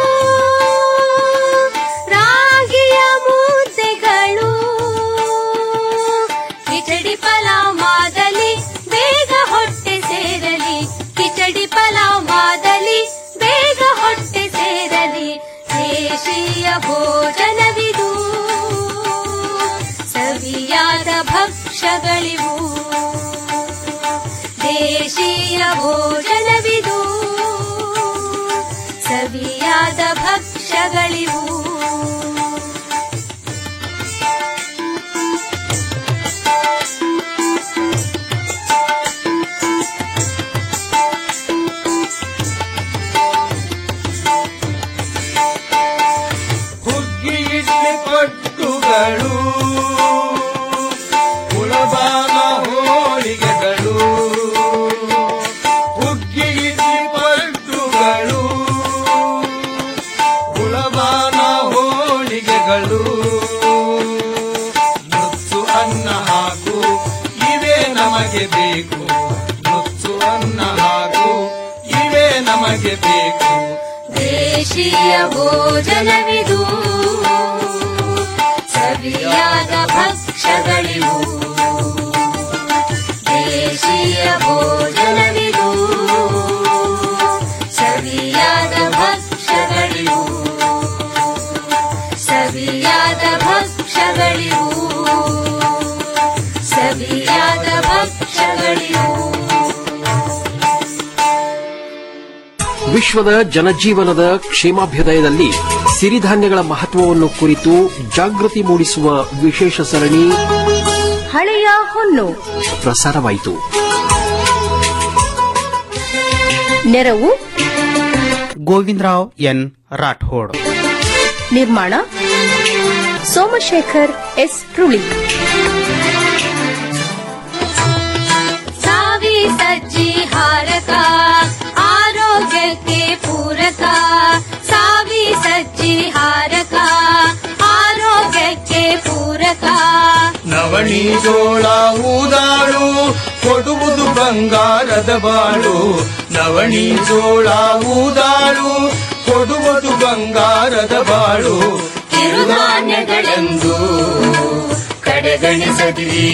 ರಾಗಿಯ ಮುದ್ದೆಗಳು ಕಿಚಡಿ ಪಲಾವ್ ಮಾದಲಿ ಬೇಗ ಹೊಟ್ಟೆ ಸೇರಲಿ ಕಿಚಡಿ ಪಲಾವ್ ಮಾದಲಿ ಬೇಗ ಹೊಟ್ಟೆ ಸೇರಲಿ ದೇಶೀಯ ಭೋಜನವಿದು ಸವಿಯಾದ ಭಕ್ಷಗಳಿವು ದೇಶೀಯ ಭೋಜನವಿದು ಸವಿಯಾದ ಭಕ್ಷಗಳಿವು ಹುಗ್ಗಿ ಇಡ್ಲಿ ಪಟ್ಟುಗಳು ಕುಲಬಾನ ಹೋಳಿಗೆಗಳು ಹುಗ್ಗಿ ಇಡ್ಲಿ ಪಟ್ಟುಗಳು ಕುಲಬಾನ ಹೋಳಿಗೆಗಳು ನುಚ್ಚು ಅನ್ನ ಹಾಕು ಇವೇ ನಮಗೆ ಬೇಕು ನುಚ್ಚು ಅನ್ನ ಹಾಕು ಇವೇ ನಮಗೆ ಬೇಕು ದೇಶೀಯ ಭೋಜನವಿದು ಸವಿಯಾದ ಭಕ್ಷಗಳಿವು ದೇಶೀಯ ಭೋಜನವಿದು ಸವಿಯಾದ ಭಕ್ಷಗಳಿವು ಸವಿಯಾದ ಭಕ್ಷಗಳಿವು ಸವಿಯಾದ ಭಕ್ಷಗಳಿವು ವಿಶ್ವದ ಜನಜೀವನದ ಕ್ಷೇಮಾಭ್ಯುದಯದಲ್ಲಿ ಸಿರಿಧಾನ್ಯಗಳ ಮಹತ್ವವನ್ನು ಕುರಿತು ಜಾಗೃತಿ ಮೂಡಿಸುವ ವಿಶೇಷ ಸರಣಿ ಹಳೆಯ ಹೊನ್ನು ಪ್ರಸಾರವಾಯಿತು ನೆರವು ಗೋವಿಂದರಾವ್ ಎನ್ ರಾಠೋಡ್ ನಿರ್ಮಾಣ ಸೋಮಶೇಖರ್ ಎಸ್ ರುಳಿ ಸಾವಿ ಸಜ್ಜಿ ಹಾರಕ ಆರೋಗ್ಯಕ್ಕೆ ಪೂರಕ ಸಾವಿ ಸಜ್ಜಿ ಹಾರಕ ಆರೋಗ್ಯಕ್ಕೆ ಪೂರಕ ನವಣಿ ಜೋಳ ಊದಾಳು ಕೊಡುವುದು ಬಂಗಾರದ ಬಾಳು ನವಣಿ ಜೋಳ ಊದಾಳು ಕೊಡುವುದು ಬಂಗಾರದ ಬಾಳು ಕಿರುಧಾನ್ಯಗಳೆಂದು ಕಡೆಗಣಿಸದಿರಿ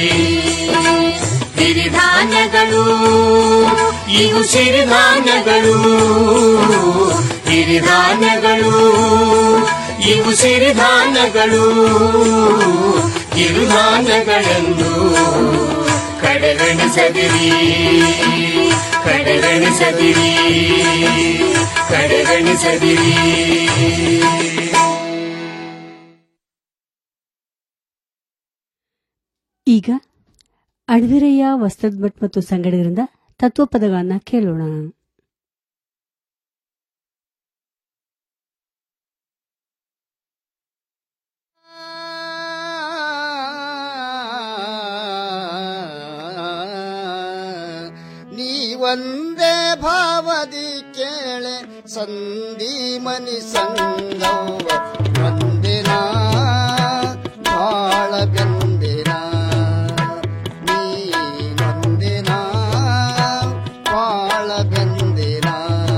ಸಿರಿಧಾನ್ಯಗಳು ಇವು ಸಿರಿಧಾನ್ಯಗಳು ಹಿರಿಧಾನ್ಯಗಳು ಇವು ಸಿರಿಧಾನ್ಯಗಳು ಕಿರುಧಾನ್ಯಗಳೆಂದು ಕಡೆಗಣಿಸದಿರಿ ಕಡೆಗಣಿಸದಿರಿ ಕಡೆಗಣಿಸದಿರಿ ಈಗ ಅಡವಿರಯ್ಯ ವಸ್ತ್ರದ್ ಭಟ್ ಮತ್ತು ಸಂಗಡಿಗರಿಂದ ತತ್ವಪದಗಳನ್ನ ಕೇಳೋಣ ನೀವಂದೇ ಭಾವದಿ ಕೇಳೆ ಸಂಧಿ ಮನಿ ಸಂಗವ ವಂದಿನ ಬಾಳ ಬೆಂದಿನ ನೀ ನೊಂದಿನ ಬಾಳ ಬೆಂದಿನ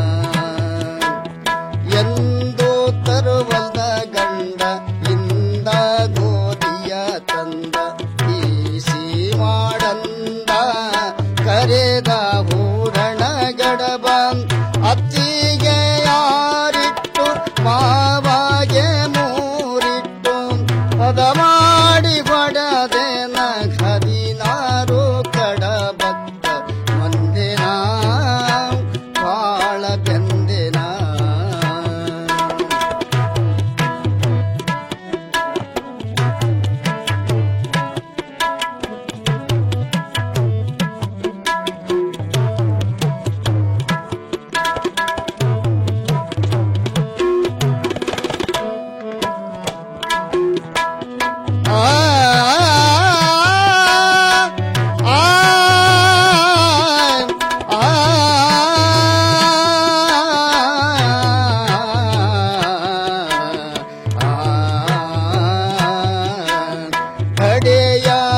ಎಂದು ತರುವಲ್ದ ಗಂಡ ಇಂದ ಗೋಧಿಯ ತಂದ ಈಸಿ ಮಾಡಂದ ಕರೆದ ಹೂರಣ ಗಡಬ ಅತ್ತಿಗೆ ಯಾರಿಟ್ಟು ಮಾವಾಗೆ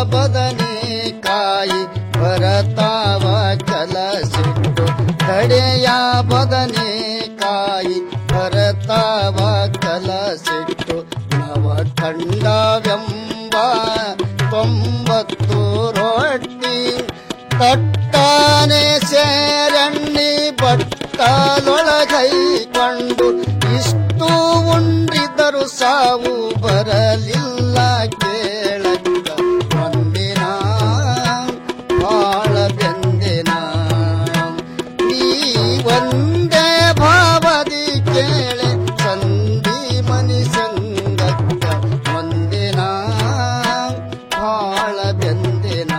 ಬದನೆಕಾಯಿ ಭರತಾವ ಕಲಸಿಟ್ಟು ತಡೆಯ ಬದನೆಕಾಯಿ ಭರತಾವ ಕಲಸಿಟ್ಟು ನವಖಂಡವೆಂಬ ತೊಂಬತ್ತು ರೊಟ್ಟಿ ತಟ್ಟಾನೆ ಸೇರಣ್ಣಿ ಬಟ್ಟಲೊಳಗೈಕೊಂಡು ಇಷ್ಟು ಉಂಡಿದ್ದರು ಸಾವು ಬರಲಿಲ್ಲ ಕೇಳಕ್ಕ ಒಂದಿನ ಬಾಳ ಬೆಂದಿನ ನೀ ಒಂದೇ ಭಾವದಿ ಕೇಳೆ ಸಂಧಿ ಮನಿ ಸಂಗಕ್ಕ ಒಂದಿನ ಬಾಳ ಬೆಂದಿನ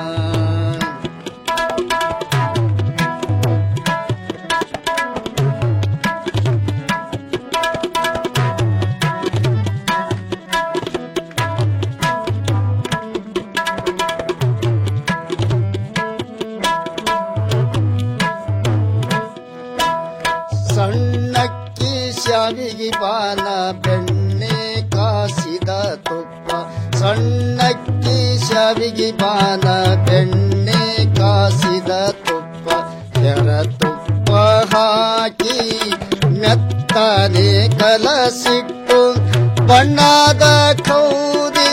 ಸಣ್ಣಕ್ಕಿ ಶಾವಿಗೆ ಪಾನ ಬೆಣ್ಣೆ ಕಾಸಿದ ತುಪ್ಪ ಸಣ್ಣಕ್ಕಿ ಶಾವಿಗೆ ಪಾನ ಬೆಣ್ಣೆ ಕಾಸಿದ ತುಪ್ಪ ಕೆರ ತುಪ್ಪ ಹಾಕಿ ಮೆತ್ತನೆ ಕಲಸಿಟ್ಟು ಬಣ್ಣದ ಕೌದಿ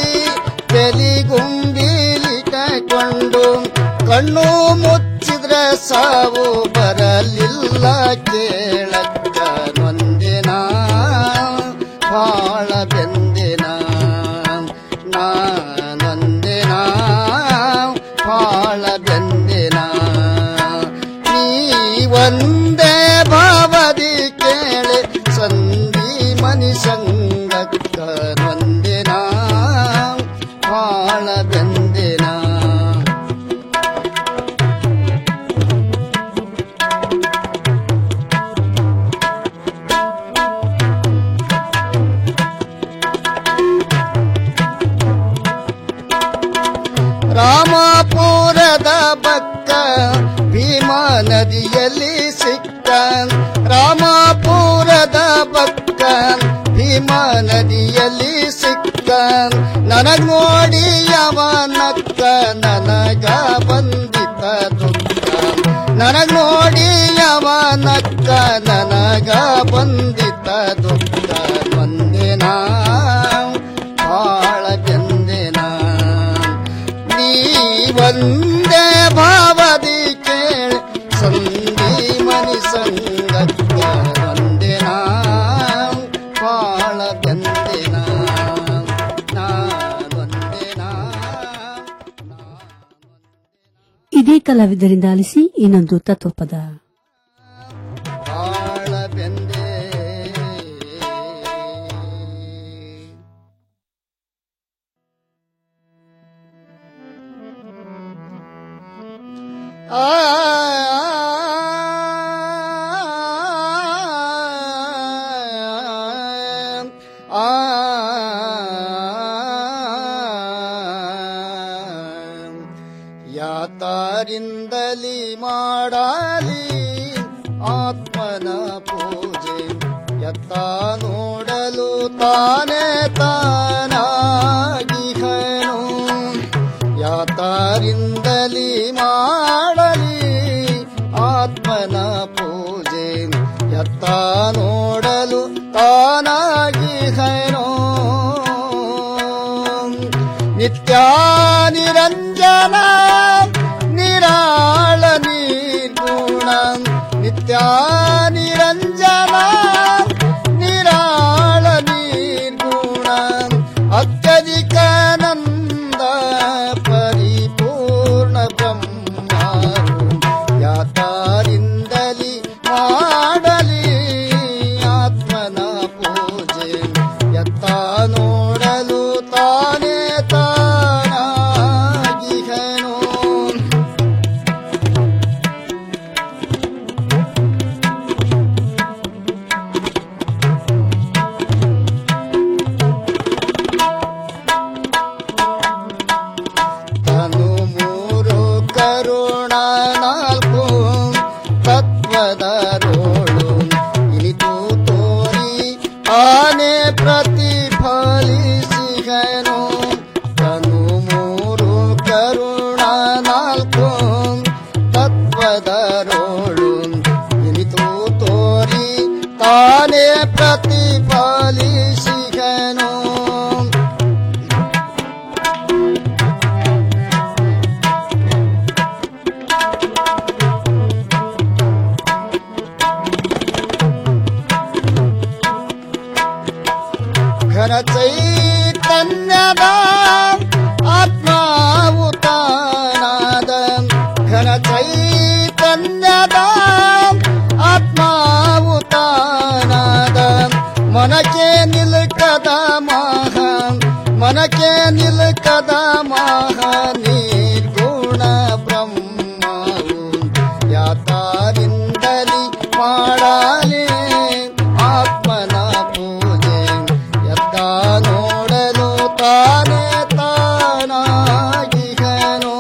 ತೆಲಿಗುಂಬಿಲಿಟಕೊಂಡು ಕಣ್ಣು ಮುಚ್ಚಿದ್ರ ಸಾವು ಬರಲಿಲ್ಲ ಕೇಳಕ್ಕ ನೊಂದಿನ ಬಾಳ ಬೆಂದಿನ ನಾನೊಂದಿನ ಬಾಳ ಬೆಂದಿನ ನೀ ಒಂದೇ ಭಾವದಿ ಕೇಳೆ ಸಂಧಿ ಮನಿ ಸಂಗಕ್ಕ ನೊಂದಿನ ಬಾಳ ಬೆಂದಿನ ರಾಮಪುರದ ಬಕ್ಕ ಭೀಮಾ ನದಿಯಲ್ಲಿ ಸಿಕ್ಕ ರಾಮಪುರದ ಬಕ್ಕ ಭೀಮಾ ನದಿಯಲ್ಲಿ ಸಿಕ್ಕ ನನಗ್ ನೋಡಿ ಅವನಕ್ಕ ನನಗ ಬಂದಿತ ದುಃಖ ನನಗ್ ನೋಡಿ ಅವನಕ್ಕ ನನಗ ಬಂದಿತ ದುಃಖ ಒಂದಿನ ಬಾಳ ಬೆಂದಿನ ನೀ ಒಂದೇ ಭಾವದಿ ಕೇಳ ಸಂಧಿ ಮನಿ ಸಂಗಕ್ಕ ಒಂದಿನ ಬಾಳ ಬೆಂದಿನ ನಾನೊಂದಿನ ಇದೇ ಕಲಾವಿದರಿಂದ ಆಲಿಸಿ ಇನ್ನೊಂದು ತತ್ವಪದ ಬಾಳ ಬೆಂದೆ ಆ ಆ ಯಾತಾರಿಂದಲಿ ಮಾಡಲಿ ಆತ್ಮನ ಪೂಜೆ ಎತ್ತ ನೋಡಲು ತಾನೇ ತಾನಾಗಿಹನು ಯಾತಾರಿಂದಲಿ ಮಾಡಲಿ ಆತ್ಮನ ಪೂಜೆ ಎತ್ತ ನೋಡಲು ತಾನಾಗಿಹನು ನಿತ್ಯ ನಿರಂಜನ ನಿರಾಳ ನಿರ್ಗುಣ ನಿತ್ಯ ನಿರಂಜನ ನಿರಾಳ ನಿರ್ಗುಣ ಅತ್ಯಧಿಕ ನಂದ ಪರಿಪೂರ್ಣ ಬ್ರಹ್ಮ ಯಾತಾರಿಂದಲಿ ಮಾಡಲಿ ಆತ್ಮನ ಪೂಜೆ ಎತ್ತ ನೋಡಲು ತಾನೇ ತಾನಾಗಿಹನು ಪ್ರತಿಫಲಿಸಿಗನು ಘನ ಚೈತನ್ಯದ ಆತ್ಮಾವುತಾನಾದ ಘನ ಚೈತನ್ಯದ ಆತ್ಮಾವುತಾನಾದ ಮನಕ್ಕೆ ನಿಲ್ಕದ ಮಹ ಮನಕ್ಕೆ ನಿಲ್ಕದ ಮಹ ನಿರ್ಗುಣ ಬ್ರಹ್ಮವು ಯಾತಾರಿಂದಲಿ ಮಾಡಲಿ ಆತ್ಮನ ಪೂಜೆ ಎದ್ದ ನೋಡಲು ತಾನೇ ತಾನಾಗಿಗನು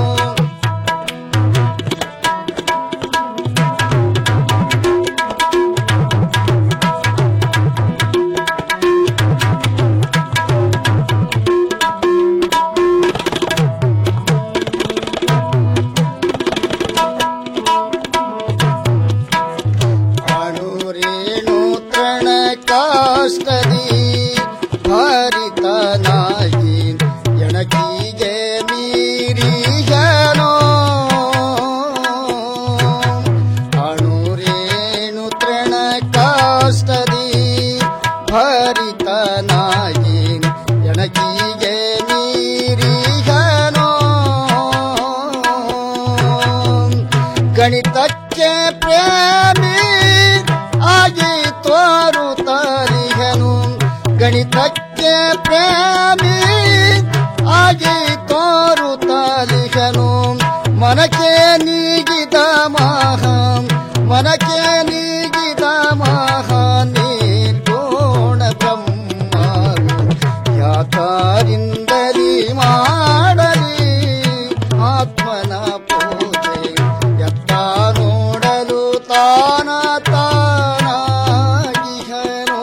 ಅಣುರೇಣು ತೃಣ ಕಾಷ್ಟದಿ ಭರಿತನಾಗಿ ಎಣಕಿಗೆ ಮೀರಿಗನೋ ಅಣುರೇಣು ತೃಣ ಕಾಷ್ಟದಿ ಭರಿತನಾಗಿ ಎಣಕಿಗೆ ಮೀರಿಗನೋ ಗಣಿತಕ್ಕೆ ಪ್ರೇಮಿ ಆಗಿ ತೋರುತ್ತಲಿಗನು ಗಣಿತಕ್ಕೆ ಪ್ರೇಮಿ ಆಗಿ ತೋರುತ್ತಲಿಗನು ಮನಕ್ಕೆ ನೀಗಿದ ಮಹ ಮನಕ್ಕೆ ನೀಗಿದ ಮಹ ನಿರ್ಗುಣ ಬ್ರಹ್ಮನು ಯಾಕಾರಿಂದಲಿ ಮಾಡಲಿ ಆತ್ಮನ ಪೂಜೆ ಎತ್ತ ನೋಡಲು ತಾನ ತಾನಾಗಿಹನು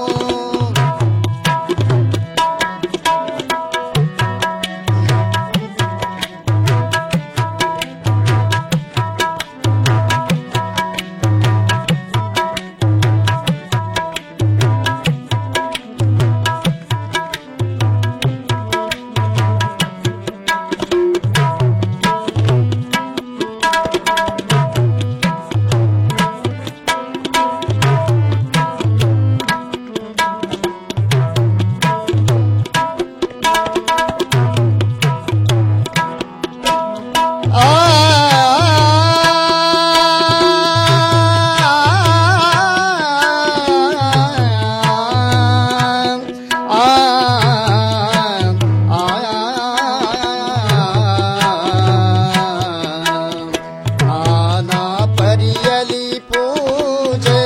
ನಾನಾ ಪರಿಯಲಿ ಪೂಜೆ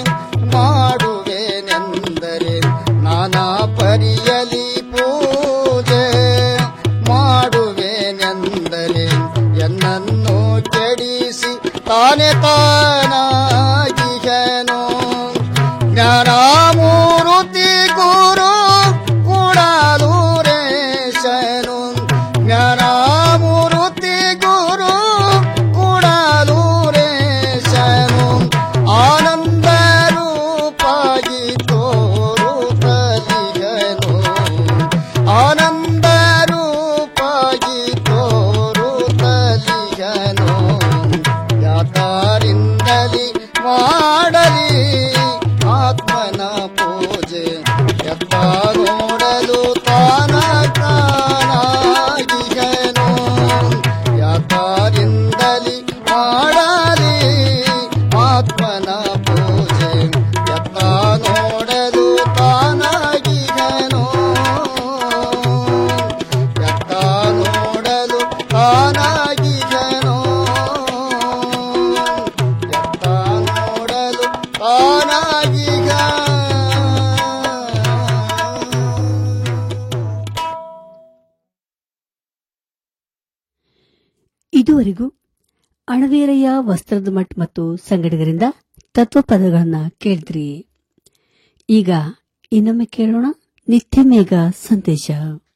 ಮಾಡುವೆನೆಂದರೆ ನಾನಾ ಪರಿಯಲಿ ಪೂಜೆ ಮಾಡುವೆನೆಂದರೆ ಎನ್ನನ್ನು ಕೆಡಿಸಿ ತಾನೆ ತಾನಾಗಿಹನು ಜ್ಞಾನಮೂರುತಿ ಗುರು ಕೂಡಲೂರೇಶನು ಜ್ಞಾನಮೂರುತಿ ಗುರು ಕೂಡಲೂರೇಶನು ಆನಂದ ರೂಪಾಗಿ ತೋರುತ್ತಲಿಗನು ಆನಂದ ರೂಪಾಗಿ ತೋರುತ್ತಲಿಗನು ಯಾತಾರಿಂದಲಿ ಮಾಡಲಿ ಆತ್ಮನ ಪೂಜೆ ಎತ್ತ ನೋಡಲು ತಾನ ತಾನಾಗಿಗನು ಯಾತಾರಿಂದಲಿ ಮಾಡಲಿ ಆತ್ಮನ ಪೂಜೆ ಎತ್ತ ನೋಡಲು ತಾನಾಗಿಗನು ಎತ್ತ ನೋಡಲು ತಾನಾಗಿಗನು ಎತ್ತ ನೋಡಲು ತಾನಾಗಿಗ ಇದುವರೆಗೂ ಅಣವೇರಯ್ಯ ವಸ್ತ್ರದ ಮಠ್ ಮತ್ತು ಸಂಗಡಿಗರಿಂದ ತತ್ವಪದಗಳನ್ನ ಕೇಳಿದ್ರಿ ಈಗ ಇನ್ನೊಮ್ಮೆ ಕೇಳೋಣ ನಿತ್ಯ ಮೇಘ ಸಂದೇಶ